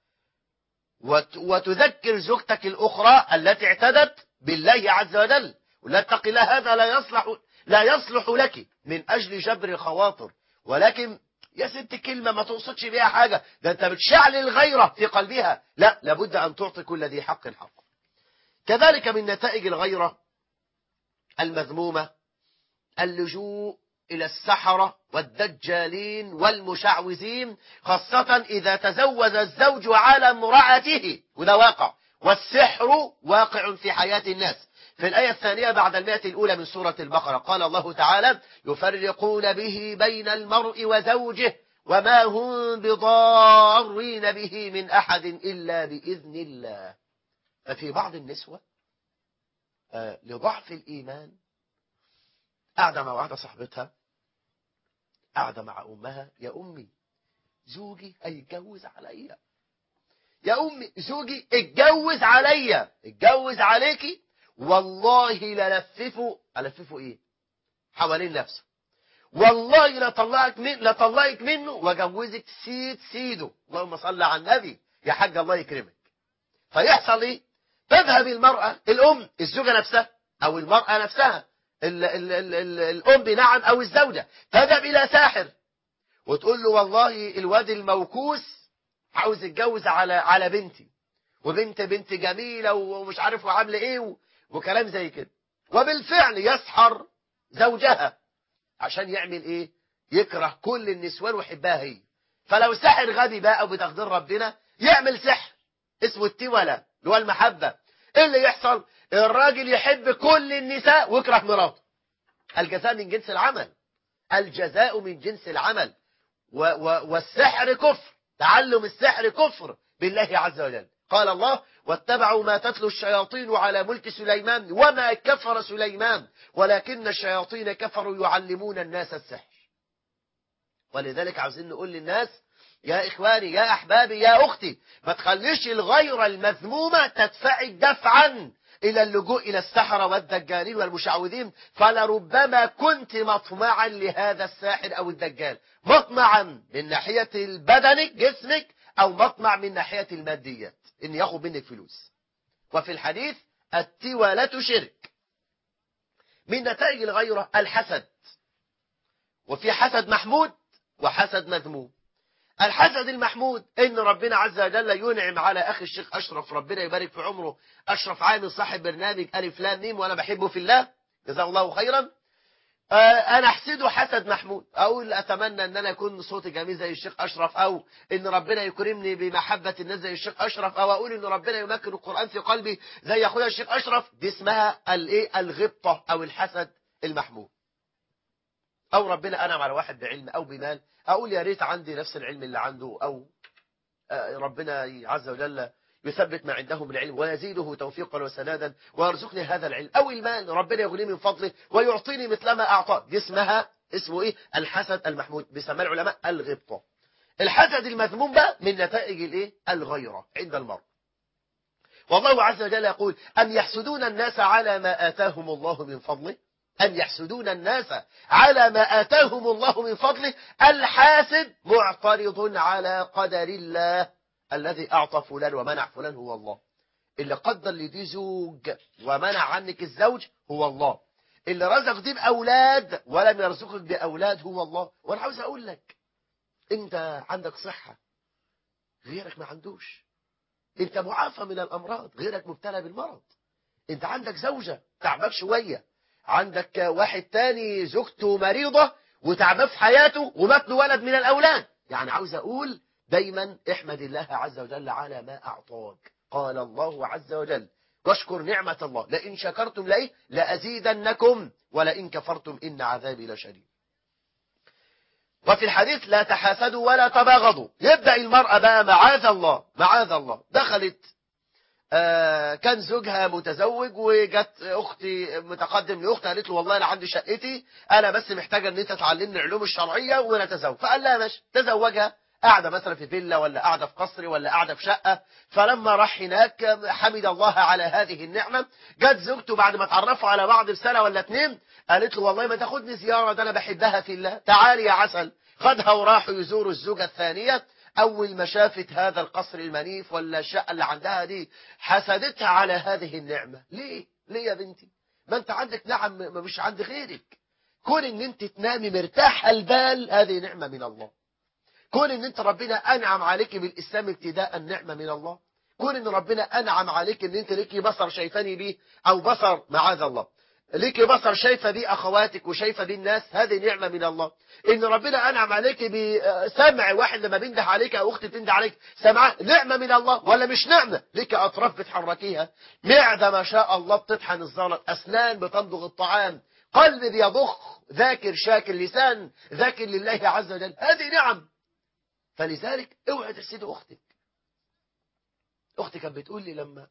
وتذكر زوجتك الأخرى التي اعتدت بالله عز وجل ولا اتق الله هذا لا يصلح لا يصلح لك من أجل جبر الخواطر ولكن يا ست كلمة ما تقصدش بيها حاجة ده أنت بتشعل الغيرة في قلبها لا لابد أن تعطي كل ذي حق حق كذلك من نتائج الغيرة المذمومة اللجوء إلى السحرة والدجالين والمشعوذين خاصة إذا تزوج الزوج على امرأته وده واقع والسحر واقع في حياة الناس في الآية الثانية بعد المئة الأولى من سورة البقرة قال الله تعالى يفرقون به بين المرء وزوجه وما هم بضارين به من أحد إلا بإذن الله ففي بعض النسوة آه لضعف الإيمان قاعدة مع واحدة صاحبتها قاعدة مع أمها يا أمي زوجي هيتجوز عليا يا أمي زوجي اتجوز عليا اتجوز عليكي والله للففه ألففه إيه حوالين نفسه والله لطلعك من لطلعك منه واجوزك سيد سيده اللهم صل على النبي يا حاج الله يكرمك فيحصل ايه تذهب المرأة الأم الزوجة نفسها أو المرأة نفسها ال ال ال ال الأم نعم أو الزوجة تذهب إلى ساحر وتقول له والله الواد الموكوس عاوز يتجوز على على بنتي وبنت بنت جميلة ومش عارف وعاملة ايه وكلام زي كده وبالفعل يسحر زوجها عشان يعمل ايه يكره كل النسوان ويحبها هي فلو سحر غبي بقى وبتقدير ربنا يعمل سحر اسمه التولى اللي هو المحبة ايه اللي يحصل الراجل يحب كل النساء ويكره مراته الجزاء من جنس العمل الجزاء من جنس العمل و و والسحر كفر تعلم السحر كفر بالله عز وجل قال الله واتبعوا ما تتلو الشياطين على ملك سليمان وما كفر سليمان ولكن الشياطين كفروا يعلمون الناس السحر ولذلك عاوزين نقول للناس يا إخواني يا أحبابي يا أختي ما تخليش الغيرة المذمومة تدفعك دفعا إلى اللجوء إلى السحرة والدجالين والمشعوذين فلربما كنت مطمعا لهذا الساحر أو الدجال مطمعا من ناحية البدن جسمك أو مطمع من ناحية الماديات إن ياخد منك فلوس وفي الحديث التولة شرك من نتائج الغيرة الحسد وفي حسد محمود وحسد مذموم الحسد المحمود ان ربنا عز وجل ينعم على اخي الشيخ اشرف ربنا يبارك في عمره اشرف عامل صاحب برنامج الف لام ميم وانا بحبه في الله جزاه الله خيرا آه انا احسده حسد محمود اقول اتمنى ان انا اكون صوتي جميل زي الشيخ اشرف او ان ربنا يكرمني بمحبه الناس زي الشيخ اشرف او اقول ان ربنا يمكن القران في قلبي زي اخويا الشيخ اشرف دي اسمها الايه الغبطه او الحسد المحمود او ربنا انعم على واحد بعلم او بمال اقول يا ريت عندي نفس العلم اللي عنده او ربنا عز وجل يثبت ما عنده من العلم ويزيده توفيقا وسنادا ويرزقني هذا العلم او المال ربنا يغني من فضله ويعطيني مثل ما اعطى دي اسمها اسمه ايه الحسد المحمود بيسمى العلماء الغبطه الحسد المذموم بقى من نتائج الايه الغيره عند المرء والله عز وجل يقول ام يحسدون الناس على ما اتاهم الله من فضله أن يحسدون الناس على ما آتاهم الله من فضله الحاسد معترض على قدر الله الذي أعطى فلان ومنع فلان هو الله اللي قدر لدي زوج ومنع عنك الزوج هو الله اللي رزق دي بأولاد ولم يرزقك بأولاد هو الله وأنا عاوز أقول لك أنت عندك صحة غيرك ما عندوش أنت معافى من الأمراض غيرك مبتلى بالمرض أنت عندك زوجة تعبك شوية عندك واحد تاني زوجته مريضة وتعبان في حياته ومات له ولد من الأولاد يعني عاوز أقول دايما احمد الله عز وجل على ما أعطاك قال الله عز وجل واشكر نعمة الله لئن شكرتم لإيه لأزيدنكم ولئن كفرتم إن عذابي لشديد وفي الحديث لا تحاسدوا ولا تباغضوا يبدأ المرأة بقى معاذ الله معاذ الله دخلت آه كان زوجها متزوج وجت اختي متقدم لاختي قالت له والله انا عندي شقتي انا بس محتاجه ان انت تعلمني العلوم الشرعيه ونتزوج فقال لها ماشي تزوجها قاعده مثلا في فيلا ولا قاعده في قصر ولا قاعده في شقه فلما راح هناك حمد الله على هذه النعمه جت زوجته بعد ما اتعرفوا على بعض بسنه ولا اتنين قالت له والله ما تاخدني زياره ده انا بحبها في الله تعالي يا عسل خدها وراحوا يزوروا الزوجه الثانيه أول ما شافت هذا القصر المنيف ولا الشقة اللي عندها دي حسدتها على هذه النعمة ليه؟ ليه يا بنتي؟ ما أنت عندك نعم مش عند غيرك كون ان انت تنامي مرتاح البال هذه نعمة من الله كون ان انت ربنا انعم عليك بالاسلام ابتداء نعمة من الله كون ان ربنا انعم عليك ان انت ليكي بصر شايفاني بيه او بصر معاذ الله ليكي بصر شايفة بيه أخواتك وشايفة بيه الناس هذه نعمة من الله إن ربنا أنعم عليك بسمع واحد لما بينده عليك أو أختي تنده عليك سمع نعمة من الله ولا مش نعمة ليك أطراف بتحركيها معدة ما شاء الله بتطحن الزلط أسنان بتمضغ الطعام قلب بيضخ ذاكر شاكر لسان ذاكر لله عز وجل هذه نعم فلذلك اوعي تحسدي أختك أختي كانت بتقول لي لما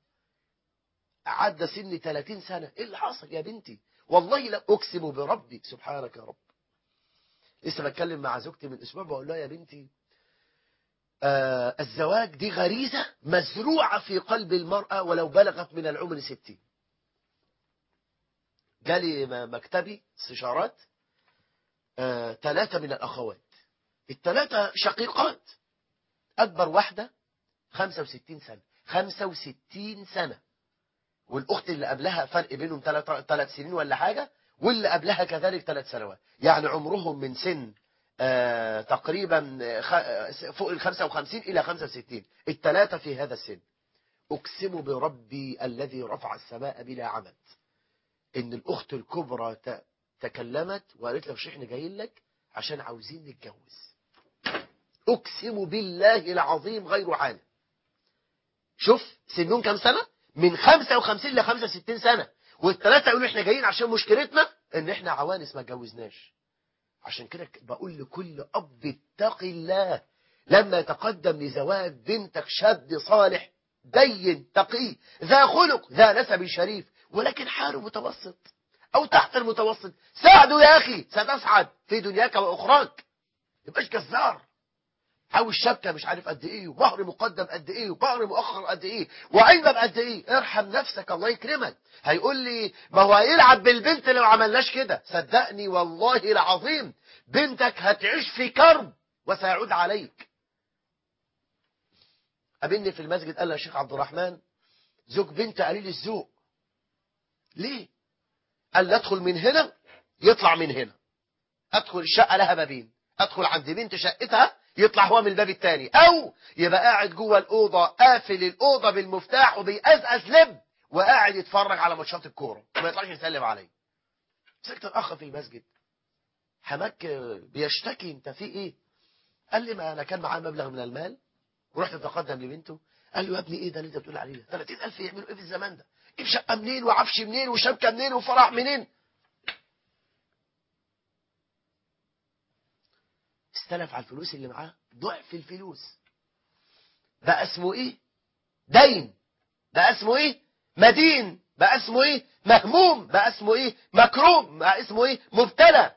عدى سني 30 سنة ايه اللي حصل يا بنتي والله لا اقسم بربي سبحانك يا رب لسه بتكلم مع زوجتي من اسبوع بقول لها يا بنتي آه الزواج دي غريزة مزروعة في قلب المرأة ولو بلغت من العمر ستين جالي مكتبي استشارات آه ثلاثة من الأخوات الثلاثة شقيقات أكبر واحدة 65 سنة 65 سنة والأخت اللي قبلها فرق بينهم ثلاث سنين ولا حاجة واللي قبلها كذلك ثلاث سنوات يعني عمرهم من سن آه تقريبا فوق ال 55 إلى 65 الثلاثة في هذا السن أقسم بربي الذي رفع السماء بلا عمد إن الأخت الكبرى تكلمت وقالت له شيخ احنا جايين لك عشان عاوزين نتجوز أقسم بالله العظيم غير عالم شوف سنهم كم سنة من 55 ل 65 سنة والثلاثة يقولوا احنا جايين عشان مشكلتنا ان احنا عوانس ما اتجوزناش عشان كده بقول لكل اب اتق الله لما يتقدم لزواج بنتك شاب صالح دين تقي ذا خلق ذا نسب شريف ولكن حاله متوسط او تحت المتوسط ساعده يا اخي ستسعد في دنياك واخراك يبقاش جزار او الشبكه مش عارف قد ايه ومهر مقدم قد ايه ومهر مؤخر قد ايه وعيبه بقد ايه ارحم نفسك الله يكرمك هيقول لي ما هو هيلعب بالبنت لو عملناش كده صدقني والله العظيم بنتك هتعيش في كرب وسيعود عليك قابلني في المسجد قال لي يا شيخ عبد الرحمن زوج بنت قليل الذوق ليه قال لي ادخل من هنا يطلع من هنا ادخل الشقه لها بابين ادخل عند بنت شقتها يطلع هو من الباب الثاني او يبقى قاعد جوه الاوضه قافل الاوضه بالمفتاح وبيقزقز لب وقاعد يتفرج على ماتشات الكوره وما يطلعش يسلم عليا مسكت الاخ في المسجد حماك بيشتكي انت في ايه قال لي ما انا كان معاه مبلغ من المال ورحت اتقدم لبنته قال له يا ابني ايه ده اللي انت بتقول عليه ده 30000 يعملوا ايه في الزمان ده جيب شقه منين وعفش منين وشبكه منين وفرح منين استلف على الفلوس اللي معاه ضعف الفلوس بقى اسمه ايه دين بقى اسمه ايه مدين بقى اسمه ايه مهموم بقى اسمه ايه مكروم بقى اسمه ايه مبتلى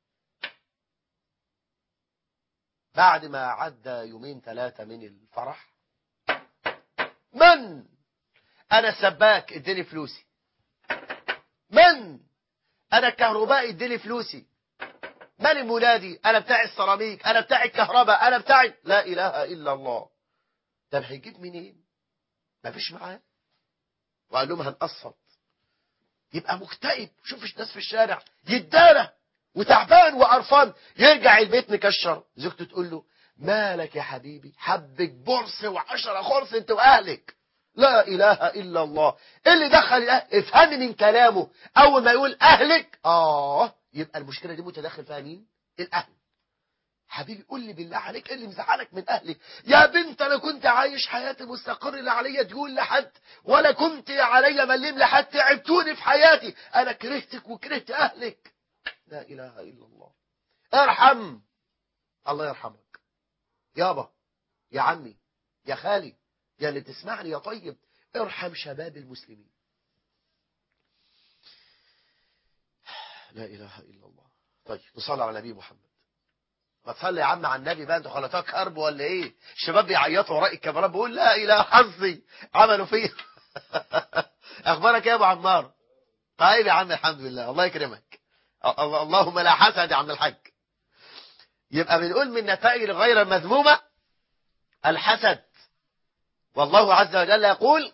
بعد ما عدى يومين ثلاثة من الفرح من انا السباك اديني فلوسي من انا الكهربائي اديني فلوسي من المنادي انا بتاع السيراميك انا بتاع الكهرباء انا بتاع لا اله الا الله طب هيجيب منين ما فيش معاه وقال لهم هنقسط يبقى مكتئب شوف الناس في الشارع يتدارى وتعبان وقرفان يرجع البيت مكشر زوجته تقول له مالك يا حبيبي حبك برص وعشرة خرص انت واهلك لا اله الا الله إيه اللي دخل الأهل افهمي من كلامه اول ما يقول اهلك اه يبقى المشكله دي متدخل فيها مين الاهل حبيبي قول لي بالله عليك ايه اللي مزعلك من اهلك يا بنت انا كنت عايش حياتي مستقر لا عليا ديون لحد ولا كنت عليا مليم لحد تعبتوني في حياتي انا كرهتك وكرهت اهلك لا اله الا الله ارحم الله يرحمك يابا يا عمي يا خالي يا اللي تسمعني يا طيب ارحم شباب المسلمين لا اله الا الله طيب نصلي على النبي محمد ما تصلي يا عم على النبي بقى انتوا خلطاك كرب ولا ايه الشباب بيعيطوا وراء الكاميرات بيقول لا اله حظي عملوا فيه اخبارك يا ابو عمار طيب يا عم الحمد لله الله يكرمك اللهم لا حسد يا عم الحاج يبقى بنقول من نتائج الغير المذمومة الحسد والله عز وجل يقول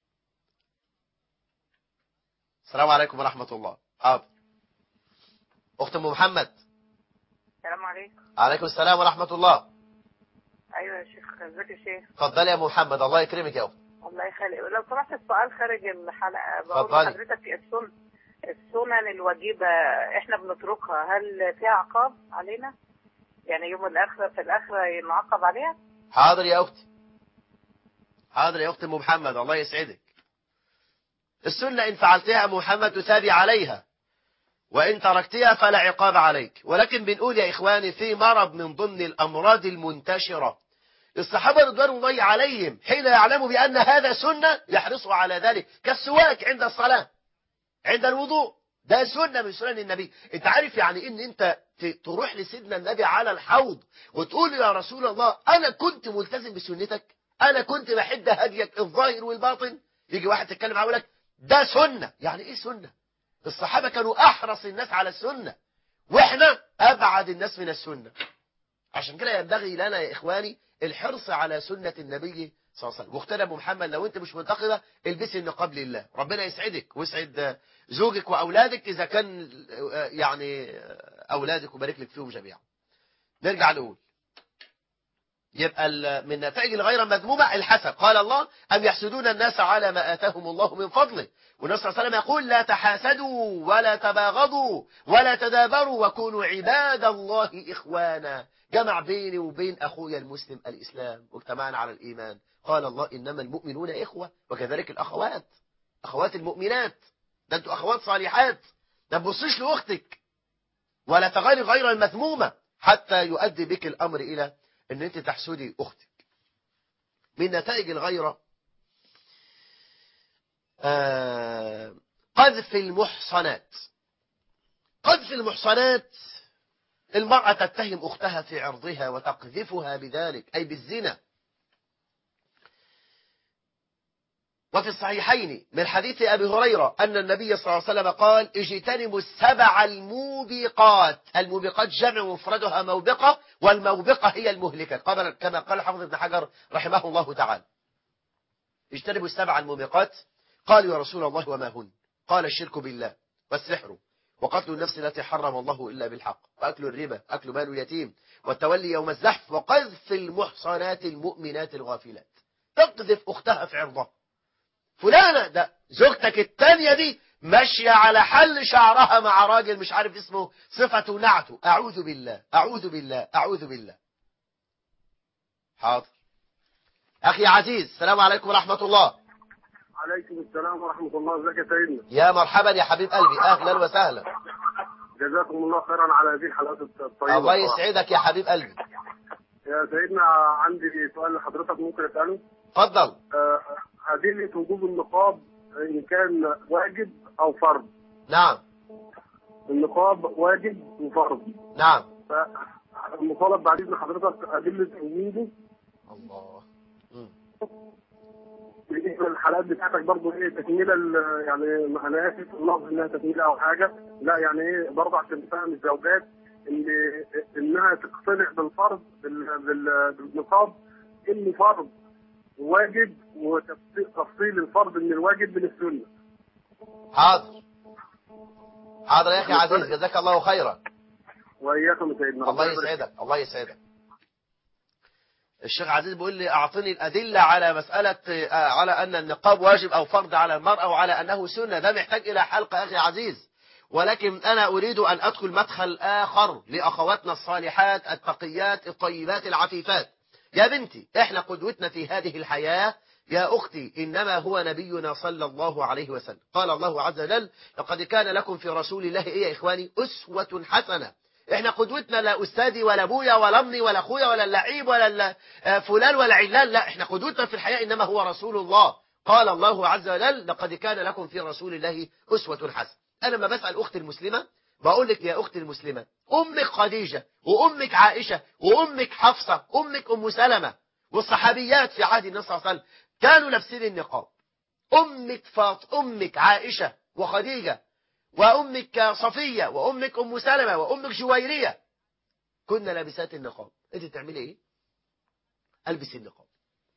السلام عليكم ورحمة الله حاضر أخت أم محمد السلام عليكم عليكم السلام ورحمة الله ايوه يا شيخ ازيك يا شيخ اتفضلي يا أم محمد الله يكرمك يا أخت الله يخليك لو سمحت السؤال خارج الحلقه بقول اتفضلي. لحضرتك السن السنن الواجبه احنا بنتركها هل فيها عقاب علينا؟ يعني يوم الاخره في الاخره نعاقب عليها؟ حاضر يا أختي حاضر يا أخت أم محمد الله يسعدك السنة إن فعلتها يا أم محمد تثابي عليها وإن تركتها فلا عقاب عليك ولكن بنقول يا إخواني في مرض من ضمن الأمراض المنتشرة الصحابة رضوان الله عليهم حين يعلموا بأن هذا سنة يحرصوا على ذلك كالسواك عند الصلاة عند الوضوء ده سنة من سنن النبي انت عارف يعني ان انت ت- تروح لسيدنا النبي على الحوض وتقول له يا رسول الله انا كنت ملتزم بسنتك انا كنت بحب هديك الظاهر والباطن يجي واحد تتكلم معاه يقول لك ده سنة يعني ايه سنة الصحابة كانوا احرص الناس على السنة واحنا ابعد الناس من السنة عشان كده ينبغي لنا يا إخواني الحرص على سنة النبي صلى الله عليه وسلم واختنا أبو محمد لو أنت مش منتقدة البسي النقاب لله ربنا يسعدك ويسعد زوجك وأولادك إذا كان آه، يعني آه، أولادك وبارك لك فيهم جميعا نرجع نقول يبقى ال- من نتائج الغير المذمومة الحسد قال الله أم يحسدون الناس على ما آتاهم الله من فضله والنبي صلى الله عليه وسلم يقول لا تحاسدوا ولا تباغضوا ولا تدابروا وكونوا عباد الله إخوانا جمع بيني وبين أخويا المسلم الإسلام واجتمعنا على الإيمان قال الله إنما المؤمنون إخوة وكذلك الأخوات أخوات المؤمنات ده أنتوا أخوات صالحات ده تبصيش لأختك ولا تغيري غير المذمومة حتى يؤدي بك الأمر إلى أن أنت تحسدي أختك من نتائج الغيرة آه قذف المحصنات قذف المحصنات المرأة تتهم أختها في عرضها وتقذفها بذلك أي بالزنا وفي الصحيحين من حديث أبي هريرة أن النبي صلى الله عليه وسلم قال اجتنبوا السبع الموبقات الموبقات جمع مفردها موبقة والموبقة هي المهلكة قبل كما قال حافظ ابن حجر رحمه الله تعالى اجتنبوا السبع الموبقات قالوا يا رسول الله وما هن قال الشرك بالله والسحر وقتل النفس التي حرم الله إلا بالحق وأكل الربا أكل مال اليتيم والتولي يوم الزحف وقذف المحصنات المؤمنات الغافلات تقذف أختها في عرضها فلانة ده زوجتك التانية دي ماشية على حل شعرها مع راجل مش عارف اسمه صفته ونعته أعوذ بالله أعوذ بالله أعوذ بالله حاضر أخي عزيز السلام عليكم ورحمة الله عليكم السلام ورحمة الله ازيك يا سيدنا يا مرحبا يا حبيب قلبي أهلا وسهلا جزاكم الله خيرا على هذه الحلقات الطيبة الله بصراحة. يسعدك يا حبيب قلبي يا سيدنا عندي سؤال لحضرتك ممكن اسأله اتفضل آه، أدلة وجوب النقاب إن كان واجب أو فرض نعم النقاب واجب وفرض نعم فالمطالب بعد إذن حضرتك أدلة وجوده الله مم. بالنسبة للحالات بتاعتك برضه إيه تكملة ال- يعني أنا آسف اللفظ إنها تكملة أو حاجة لا يعني إيه برضه عشان تفهم الزوجات إن إنها تقتنع بالفرض بال- بال- بالنقاب إنه فرض واجب وتفصيل الفرض من الواجب من السنة حاضر حاضر يا أخي عزيز جزاك الله خيرا وإياكم يا سيدنا الله ربنا يبارك يسعدك الله يسعدك الشيخ عزيز بيقول لي أعطني الأدلة على مسألة آه، على أن النقاب واجب أو فرض على المرأة وعلى أنه سنة ده محتاج إلى حلقة أخي عزيز ولكن أنا أريد أن أدخل مدخل آخر لأخواتنا الصالحات التقيات الطيبات العفيفات يا بنتي إحنا قدوتنا في هذه الحياة يا أختي إنما هو نبينا صلى الله عليه وسلم قال الله عز وجل لقد كان لكم في رسول الله إيه يا إخواني أسوة حسنة احنا قدوتنا لا استاذي ولا ابويا ولا امي ولا اخويا ولا اللعيب ولا ال- آه، فلان ولا علان لا احنا قدوتنا في الحياه انما هو رسول الله قال الله عز وجل لقد كان لكم في رسول الله اسوه حسنه انا لما بسال اختي المسلمه بقول لك يا اختي المسلمه امك خديجه وامك عائشه وامك حفصه امك ام سلمه والصحابيات في عهد النبي صلى الله عليه وسلم كانوا لابسين النقاب امك فاط امك عائشه وخديجه وأمك صفية وأمك أم سلمة وأمك جويرية كنا لابسات النقاب أنت تعملي إيه ألبس النقاب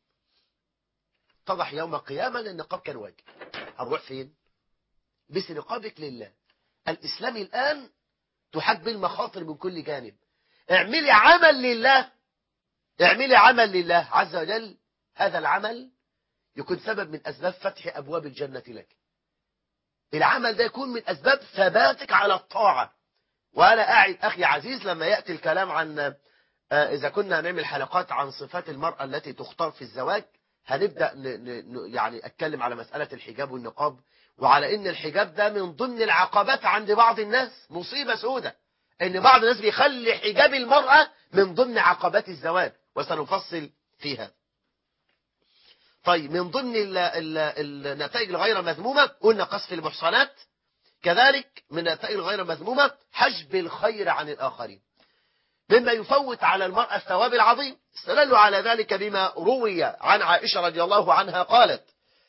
اتضح يوم القيامة أن النقاب كان واجب هنروح فين بس نقابك لله الإسلام الآن تحاج بالمخاطر من كل جانب اعملي عمل لله اعملي عمل لله عز وجل هذا العمل يكون سبب من أسباب فتح أبواب الجنة لك العمل ده يكون من أسباب ثباتك على الطاعة وأنا أعد أخي عزيز لما يأتي الكلام عن آه، إذا كنا نعمل حلقات عن صفات المرأة التي تختار في الزواج هنبدأ ن- ن- ن- يعني أتكلم على مسألة الحجاب والنقاب وعلى إن الحجاب ده من ضمن العقبات عند بعض الناس مصيبة سودة إن بعض الناس بيخلي حجاب المرأة من ضمن عقبات الزواج وسنفصل فيها طيب من ضمن ال- ال- النتائج الغير مذمومة قلنا قصف المحصنات كذلك من النتائج الغير مذمومة حجب الخير عن الآخرين مما يفوت على المرأة الثواب العظيم استدلوا على ذلك بما روي عن عائشة رضي الله عنها قالت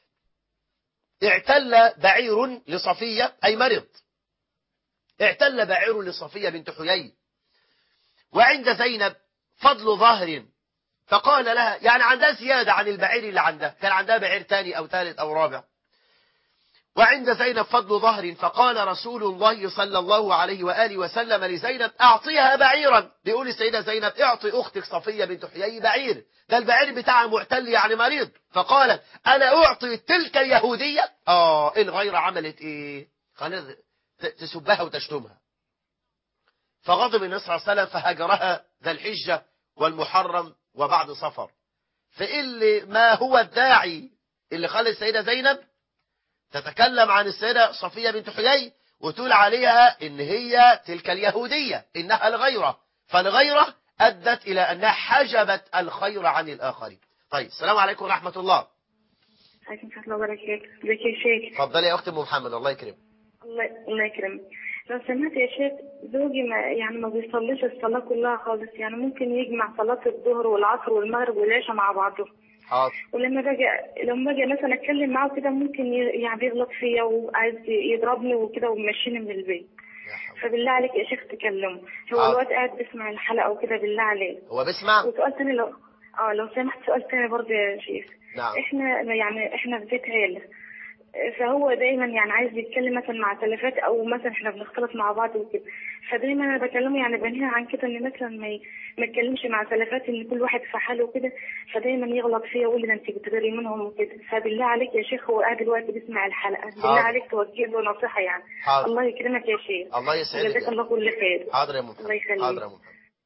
اعتل بعير لصفية أي مرض اعتل بعير لصفية بنت حيي وعند زينب فضل ظهر فقال لها يعني عندها زيادة عن البعير اللي عندها كان عندها بعير تاني أو ثالث أو رابع وعند زينب فضل ظهر فقال رسول الله صلى الله عليه وآله وسلم لزينب أعطيها بعيرا بيقول السيدة زينب اعطي أختك صفية بنت حيي بعير ده البعير بتاعها معتل يعني مريض فقالت أنا أعطي تلك اليهودية آه الغيرة عملت إيه خلينا ت- تسبها وتشتمها فغضب النبي صلى الله عليه وسلم فهجرها ذا الحجة والمحرم وبعد صفر فإيه اللي ما هو الداعي اللي خلى السيدة زينب تتكلم عن السيدة صفية بنت حيي وتقول عليها إن هي تلك اليهودية إنها الغيرة فالغيرة أدت إلى أنها حجبت الخير عن الآخرين طيب السلام عليكم ورحمة الله عليكم ورحمة الله وبركاته ازيك يا شيخ اتفضلي يا أختي أم محمد الله يكرمك الله الله يكرمك لو سمحت يا شيخ زوجي ما يعني ما بيصليش الصلاة كلها خالص يعني ممكن يجمع صلاة الظهر والعصر والمغرب والعشاء مع بعضهم حاضر ولما باجي لما باجي مثلا اتكلم معاه كده ممكن ي- يعني بيغلط فيا وعايز يضربني وكده ويمشيني من البيت يا حول. فبالله عليك يا شيخ تكلمه هو حاضر. الوقت قاعد بيسمع الحلقة وكده بالله عليك هو بيسمع وسؤال تاني لو اه لو سمحت سؤال تاني برضه يا شيخ نعم احنا يعني احنا في بيت عيلة فهو دايما يعني عايز يتكلم مثلا مع تلفات او مثلا احنا بنختلط مع بعض وكده فدايما انا بكلمه يعني بنهي عن كده ان مثلا ما ي- ما يتكلمش مع تلفات ان كل واحد في حاله وكده فدايما يغلط فيا ويقول لي ده انت بتغيري منهم وكده فبالله عليك يا شيخ هو قاعد دلوقتي بيسمع الحلقه بالله حاضر. عليك توجه له نصيحه يعني حاضر الله يكرمك يا شيخ الله يسعدك جزاك يا الله كل خير حاضر يا محمد الله يخليك. حاضر يا محمد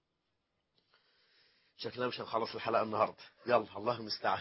شكلنا مش هنخلص الحلقة النهاردة يلا الله المستعان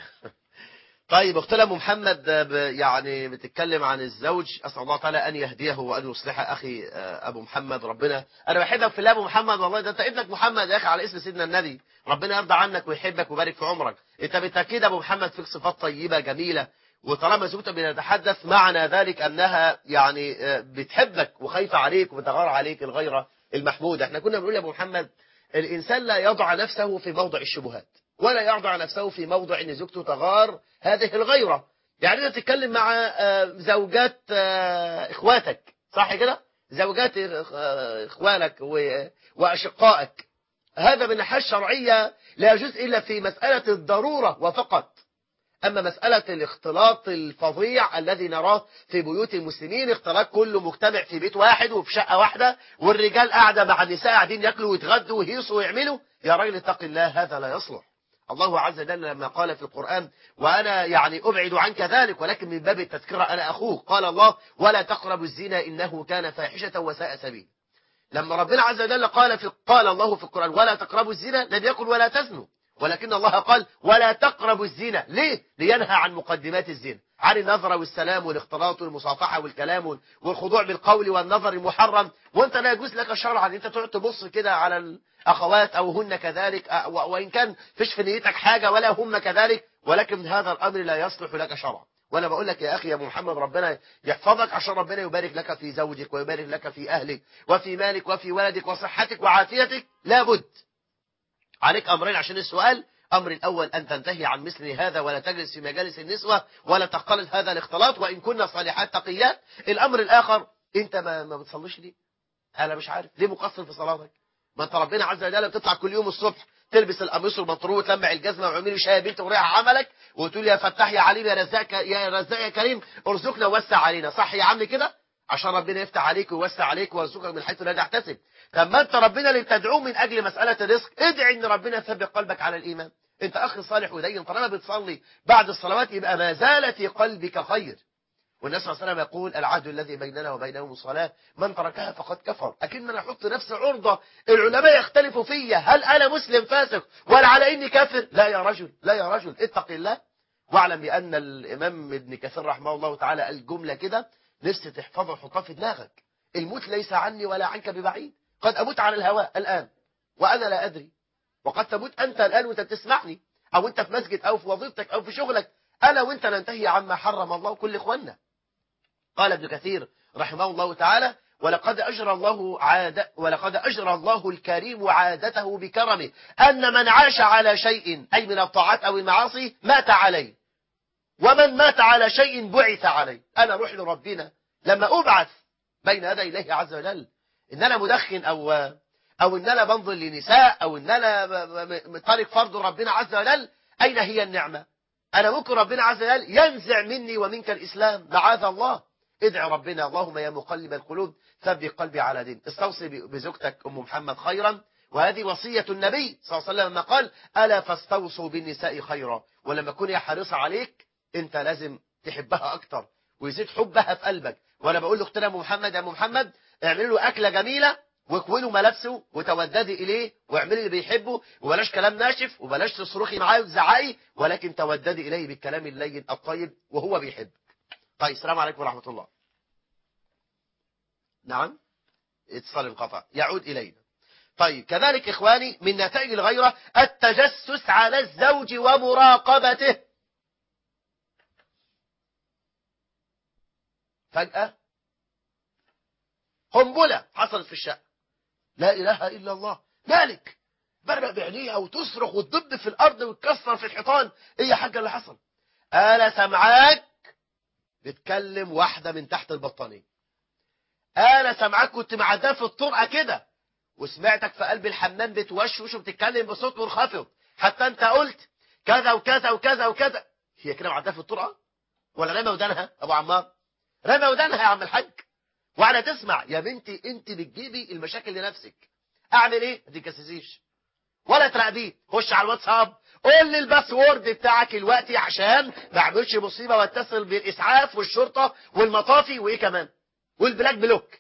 طيب اختنا ام محمد آه، ب- يعني بتتكلم عن الزوج اسال الله تعالى ان يهديه وان يصلح اخي آه، ابو محمد ربنا انا بحبك في الله ابو محمد والله ده انت ابنك محمد يا اخي على اسم سيدنا النبي ربنا يرضى عنك ويحبك ويبارك في عمرك انت بالتاكيد ابو محمد فيك صفات طيبه جميله وطالما زوجتك بنتحدث معنى ذلك انها يعني آه، بتحبك وخايفه عليك وبتغار عليك الغيره المحموده احنا كنا بنقول يا ابو محمد الانسان لا يضع نفسه في موضع الشبهات ولا يضع نفسه في موضع ان زوجته تغار هذه الغيره يعني انت تتكلم مع آه، زوجات آه، اخواتك صح كده زوجات آه، اخوانك و- واشقائك هذا من الناحيه الشرعيه لا يجوز الا في مساله الضروره وفقط أما مسألة الاختلاط الفظيع الذي نراه في بيوت المسلمين اختلاط كله مجتمع في بيت واحد وفي شقة واحدة والرجال قاعدة مع النساء قاعدين ياكلوا ويتغدوا ويهيصوا ويعملوا يا راجل اتق الله هذا لا يصلح الله عز وجل لما قال في القرآن وأنا يعني أبعد عنك ذلك ولكن من باب التذكرة أنا أخوك قال الله ولا تقربوا الزنا إنه كان فاحشة وساء سبيل لما ربنا عز وجل قال في قال الله في القرآن ولا تقربوا الزنا لم يقل ولا تزنوا ولكن الله قال ولا تقربوا الزنا ليه لينهى عن مقدمات الزنا عن النظر والسلام والاختلاط والمصافحة والكلام والخضوع بالقول والنظر المحرم وانت لا يجوز لك شرعا انت تقعد تبص كده على الاخوات او هن كذلك أ- و- وان كان فيش في نيتك حاجة ولا هم كذلك ولكن هذا الامر لا يصلح لك شرعا وانا بقول لك يا اخي يا محمد ربنا يحفظك عشان ربنا يبارك لك في زوجك ويبارك لك في اهلك وفي مالك وفي ولدك وصحتك وعافيتك لابد عليك أمرين عشان السؤال أمر الأول أن تنتهي عن مثل هذا ولا تجلس في مجالس النسوة ولا تختلط هذا الاختلاط وإن كنا صالحات تقيات الأمر الآخر أنت ما, ما بتصليش ليه أنا مش عارف ليه مقصر في صلاتك ما أنت ربنا عز وجل بتطلع كل يوم الصبح تلبس القميص والمطروه وتلمع الجزمه وعملي شاي يا بنت ورايح عملك وتقول يا فتاح يا عليم يا رزاق يا رزاق يا كريم ارزقنا ووسع علينا صح يا عم كده عشان ربنا يفتح عليك ويوسع عليك ويرزقك من حيث لا تحتسب طب ما انت ربنا اللي بتدعوه من اجل مساله الرزق ادعي ان ربنا يثبت قلبك على الايمان انت اخ صالح ودين طالما بتصلي بعد الصلوات يبقى ما زال في قلبك خير والنبي صلى الله عليه وسلم يقول العهد الذي بيننا وبينهم الصلاة من تركها فقد كفر أكن أنا أحط نفسي عرضة العلماء يختلفوا فيا هل أنا مسلم فاسق ولا على إني كافر لا يا رجل لا يا رجل اتق الله واعلم بأن الإمام ابن كثير رحمه الله تعالى قال جملة كده نفسي تحفظها وحطها في دماغك الموت ليس عني ولا عنك ببعيد قد أموت على الهواء الآن وأنا لا أدري وقد تموت أنت الآن وأنت بتسمعني أو أنت في مسجد أو في وظيفتك أو في شغلك أنا وأنت ننتهي عما حرم الله كل إخواننا قال ابن كثير رحمه الله تعالى ولقد أجرى الله عاد ولقد أجرى الله الكريم عادته بكرمه أن من عاش على شيء أي من الطاعات أو المعاصي مات عليه ومن مات على شيء بعث عليه أنا روح لربنا لما أبعث بين يدي الله عز وجل إن أنا مدخن أو أو إن أنا بنظر لنساء أو إن أنا م- م- تارك فرض ربنا عز وجل أين هي النعمة أنا ممكن ربنا عز وجل ينزع مني ومنك الإسلام معاذ الله ادعي ربنا اللهم يا مقلب القلوب ثبت قلبي على دين استوصي ب- بزوجتك أم محمد خيرا وهذه وصية النبي صلى الله عليه وسلم لما قال ألا فاستوصوا بالنساء خيرا ولما تكون هي حريصة عليك انت لازم تحبها أكتر ويزيد حبها في قلبك وانا بقول لاختنا ام محمد يا ام محمد اعملوا له أكلة جميلة واكونوا ملابسه وتوددي إليه واعملي اللي بيحبه وبلاش كلام ناشف وبلاش تصرخي معاه وتزعقي ولكن توددي إليه بالكلام اللين الطيب وهو بيحب طيب السلام عليكم ورحمة الله نعم اتصال انقطع يعود إلينا طيب كذلك إخواني من نتائج الغيرة التجسس على الزوج ومراقبته فجأة قنبلة حصلت في الشقة لا إله إلا الله مالك برق بعينيها وتصرخ وتدب في الأرض وتكسر في الحيطان إيه يا حاجة اللي حصل أنا سامعاك بتكلم واحدة من تحت البطانية أنا سامعاك كنت معداه في الطرقة كده وسمعتك في قلب الحمام بتوشوش وبتتكلم بصوت منخفض حتى أنت قلت كذا وكذا وكذا وكذا هي كده معداه في الطرقة ولا رمى ودانها أبو عمار رمى ودانها يا عم الحاج وعلى تسمع يا بنتي انت بتجيبي المشاكل لنفسك اعمل ايه ما تتجسسيش ولا تراقبيه خش على الواتساب قول لي الباسورد بتاعك الوقتي عشان ما اعملش مصيبه واتصل بالاسعاف والشرطه والمطافي وايه كمان والبلاك بلوك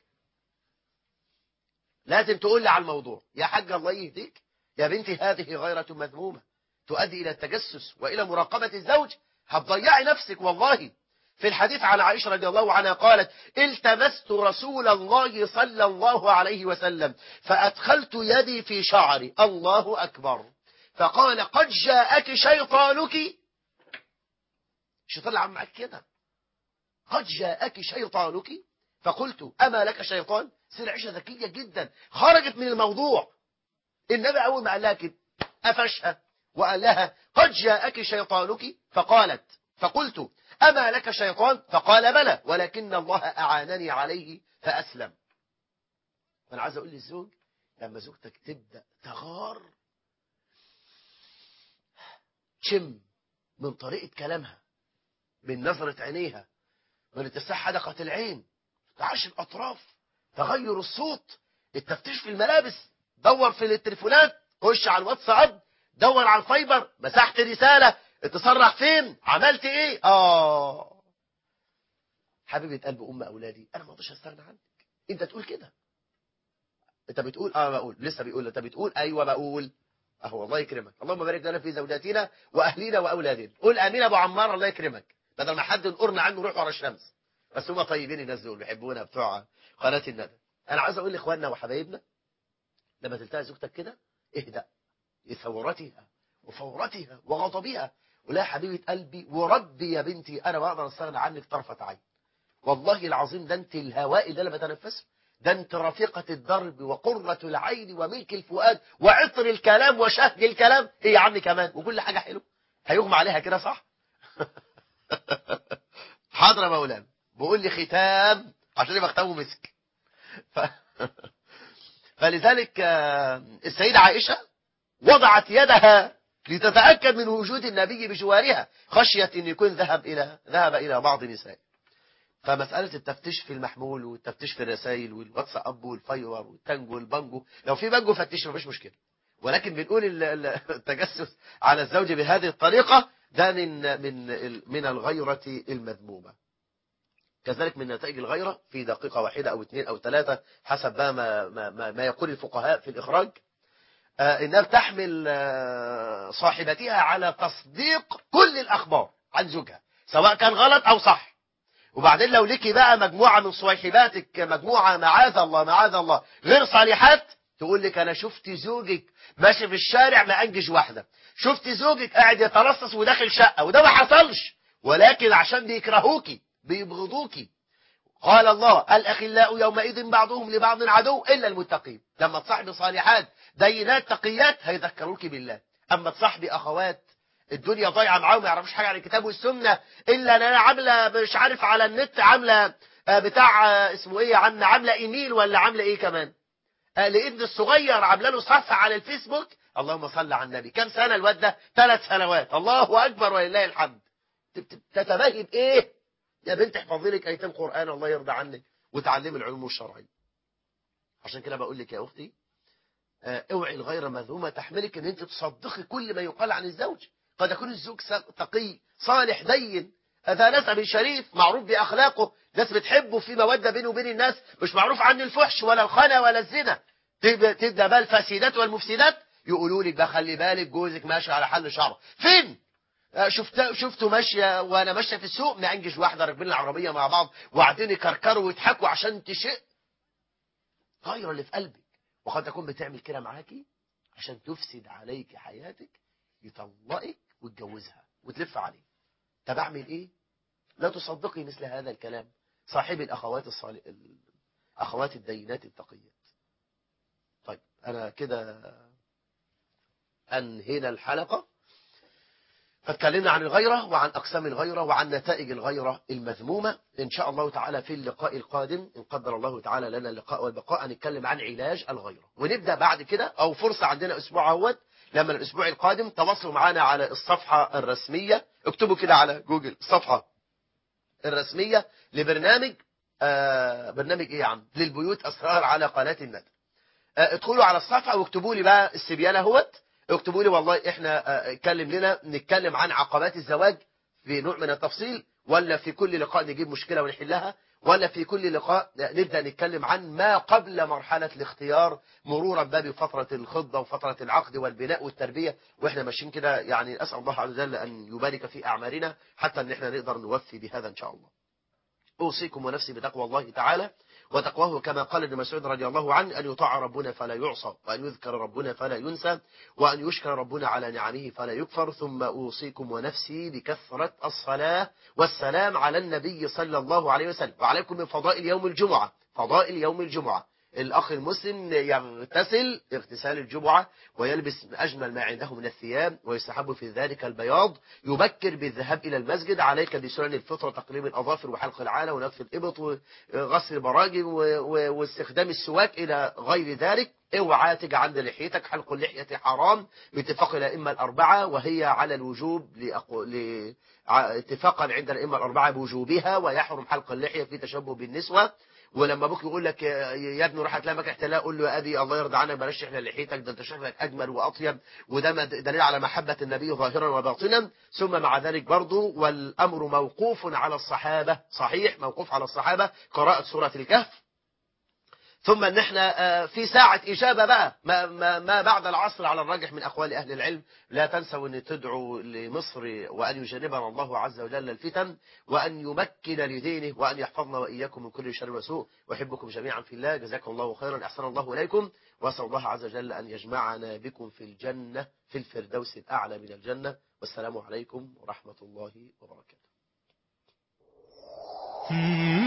لازم تقول لي على الموضوع يا حاج الله يهديك يا بنتي هذه غيرة مذمومة تؤدي إلى التجسس وإلى مراقبة الزوج هتضيعي نفسك والله في الحديث عن عائشة رضي الله عنها قالت التمست رسول الله صلى الله عليه وسلم فأدخلت يدي في شعري الله أكبر فقال قد جاءك شيطانك الشيطان اللي عم معاك كده قد جاءك شيطانك فقلت أما لك شيطان سير عيشة ذكية جدا خرجت من الموضوع النبي أول ما قال لها كده أفشها وقال لها قد جاءك شيطانك فقالت فقلت أما لك شيطان فقال بلى ولكن الله أعانني عليه فأسلم أنا عايز أقول للزوج لما زوجتك تبدأ تغار تشم من طريقة كلامها من نظرة عينيها من اتساع حدقة العين تعاش الأطراف تغير الصوت التفتيش في الملابس دور في التليفونات خش على الواتساب دور على الفايبر مسحت رسالة اتصرح فين عملت ايه اه حبيبة قلب ام اولادي انا ما اقدرش استغنى عنك انت تقول كده انت بتقول اه بقول لسه بيقول انت بتقول ايوه بقول اهو الله يكرمك اللهم بارك لنا في زوجاتنا واهلينا واولادنا قول امين ابو عمار الله يكرمك بدل ما حد نقرنا عنه روح ورا الشمس بس هم طيبين الناس دول بيحبونا بتوع قناه الندى انا عايز اقول لاخواننا وحبايبنا لما تلتقي زوجتك كده اهدأ لثورتها وفورتها وغضبها ولا يا حبيبة قلبي وربي يا بنتي أنا ما أقدر أستغنى عنك طرفة عين والله العظيم ده أنت الهواء اللي أنا بتنفسه ده أنت رفيقة الدرب وقرة العين وملك الفؤاد وعطر الكلام وشهد الكلام إيه يا عمي كمان وكل حاجة حلوة هيغمى عليها كده صح حاضر يا مولانا بقول لي ختام عشان يبقى ختامه مسك ف... فلذلك السيدة عائشة وضعت يدها لتتأكد من وجود النبي بجوارها خشية أن يكون ذهب إلى ذهب إلى بعض نساء فمسألة التفتيش في المحمول والتفتيش في الرسائل والواتساب والفايور والتانجو والبانجو لو في بانجو فتش مفيش مشكلة ولكن بنقول التجسس على الزوج بهذه الطريقة ده من من من الغيرة المذمومة كذلك من نتائج الغيرة في دقيقة واحدة أو اثنين أو ثلاثة حسب ما, ما, ما, ما يقول الفقهاء في الإخراج إنها بتحمل صاحبتها على تصديق كل الأخبار عن زوجها سواء كان غلط أو صح وبعدين لو ليكي بقى مجموعة من صاحباتك مجموعة معاذ الله معاذ الله غير صالحات تقول لك أنا شفت زوجك ماشي في الشارع ما أنجش واحدة شفت زوجك قاعد يترصص وداخل شقة وده ما حصلش ولكن عشان بيكرهوكي بيبغضوكي قال الله الأخلاء يومئذ بعضهم لبعض عدو إلا المتقين لما تصاحبي صالحات دينات تقيات هيذكروك بالله أما تصاحبي أخوات الدنيا ضايعة معاهم ما يعرفوش حاجة عن الكتاب والسنة إلا أن أنا عاملة مش عارف على النت عاملة بتاع اسمه إيه عاملة عاملة إيميل ولا عاملة إيه كمان لابن الصغير عامله له صفحة على الفيسبوك اللهم صل على النبي كم سنة الواد ده ثلاث سنوات الله أكبر ولله الحمد تتباهي بإيه يا بنت احفظي لك ايتام قران الله يرضى عنك وتعلمي العلوم الشرعيه عشان كده بقول لك يا اختي اوعي الغير مذمومه تحملك ان انت تصدقي كل ما يقال عن الزوج قد يكون الزوج تقي صالح دين ذا نسب شريف معروف باخلاقه ناس بتحبه في موده بينه وبين الناس مش معروف عنه الفحش ولا الخنا ولا الزنا تبدا بقى الفاسدات والمفسدات يقولوا لك بقى خلي بالك جوزك ماشي على حل شعره فين آه، شفت شفته ماشيه وانا ماشيه في السوق مانجش واحده راكبين العربيه مع بعض وقاعدين يكركروا ويضحكوا عشان تشق غير اللي في قلبك وقد تكون بتعمل كده معاكي عشان تفسد عليك حياتك يطلقك وتجوزها وتلف عليه طب اعمل ايه لا تصدقي مثل هذا الكلام صاحب الاخوات الصالح اخوات الدينات التقيات طيب انا كده انهينا الحلقه فاتكلمنا عن الغيرة وعن أقسام الغيرة وعن نتائج الغيرة المذمومة إن شاء الله تعالى في اللقاء القادم إن قدر الله تعالى لنا اللقاء والبقاء نتكلم عن علاج الغيرة ونبدأ بعد كده أو فرصة عندنا أسبوع اهوت لما الأسبوع القادم تواصلوا معنا على الصفحة الرسمية اكتبوا كده على جوجل الصفحة الرسمية لبرنامج آه برنامج إيه يا عم للبيوت أسرار على قناة الندى آه ادخلوا على الصفحة واكتبوا لي بقى السبيانة اهوت اكتبوا لي والله احنا آه، اتكلم لنا نتكلم عن عقبات الزواج في نوع من التفصيل ولا في كل لقاء نجيب مشكلة ونحلها ولا في كل لقاء نبدأ نتكلم عن ما قبل مرحلة الاختيار مرورا بقى بفترة الخطبة وفترة العقد والبناء والتربية واحنا ماشيين كده يعني أسأل الله عز وجل أن يبارك في أعمالنا حتى أن احنا نقدر نوفي بهذا إن شاء الله أوصيكم ونفسي بتقوى الله تعالى وتقواه كما قال ابن مسعود رضي الله عنه أن يطاع ربنا فلا يعصى وأن يذكر ربنا فلا ينسى وأن يشكر ربنا على نعمه فلا يكفر ثم أوصيكم ونفسي بكثرة الصلاة والسلام على النبي صلى الله عليه وسلم وعليكم من فضائل يوم الجمعة فضائل يوم الجمعة الأخ المسلم يغتسل اغتسال الجمعة ويلبس أجمل ما عنده من الثياب ويستحب في ذلك البياض يبكر بالذهاب إلى المسجد عليك بسنن الفطرة تقليم الأظافر وحلق العانة ونتف الإبط وغسل البراجم و- و- واستخدام السواك إلى غير ذلك اوعى تيجي عند لحيتك حلق اللحية حرام باتفاق الأئمة الأربعة وهي على الوجوب لأقو... ل... ع- اتفاقا عند الأئمة الأربعة بوجوبها ويحرم حلق اللحية في تشبه بالنسوة ولما ابوك يقول لك يا يا ابني روح هتلاقي مكان احتلال قول له يا ادي الله يرضى عنك بلاش احنا لحيتك ده انت شكلك اجمل واطيب وده مد- دليل على محبه النبي ظاهرا وباطنا ثم مع ذلك برضه والامر موقوف على الصحابه صحيح موقوف على الصحابه قراءه سوره الكهف ثم ان احنا آه، في ساعة إجابة بقى ما, ما, ما بعد العصر على الراجح من أقوال أهل العلم لا تنسوا أن تدعوا لمصر وأن يجنبنا الله عز وجل الفتن وأن يمكن لدينه وأن يحفظنا وإياكم من كل شر وسوء وأحبكم جميعا في الله جزاكم الله خيرا أحسن الله إليكم وأسأل الله عز وجل أن يجمعنا بكم في الجنة في الفردوس الأعلى من الجنة والسلام عليكم ورحمة الله وبركاته Hmm.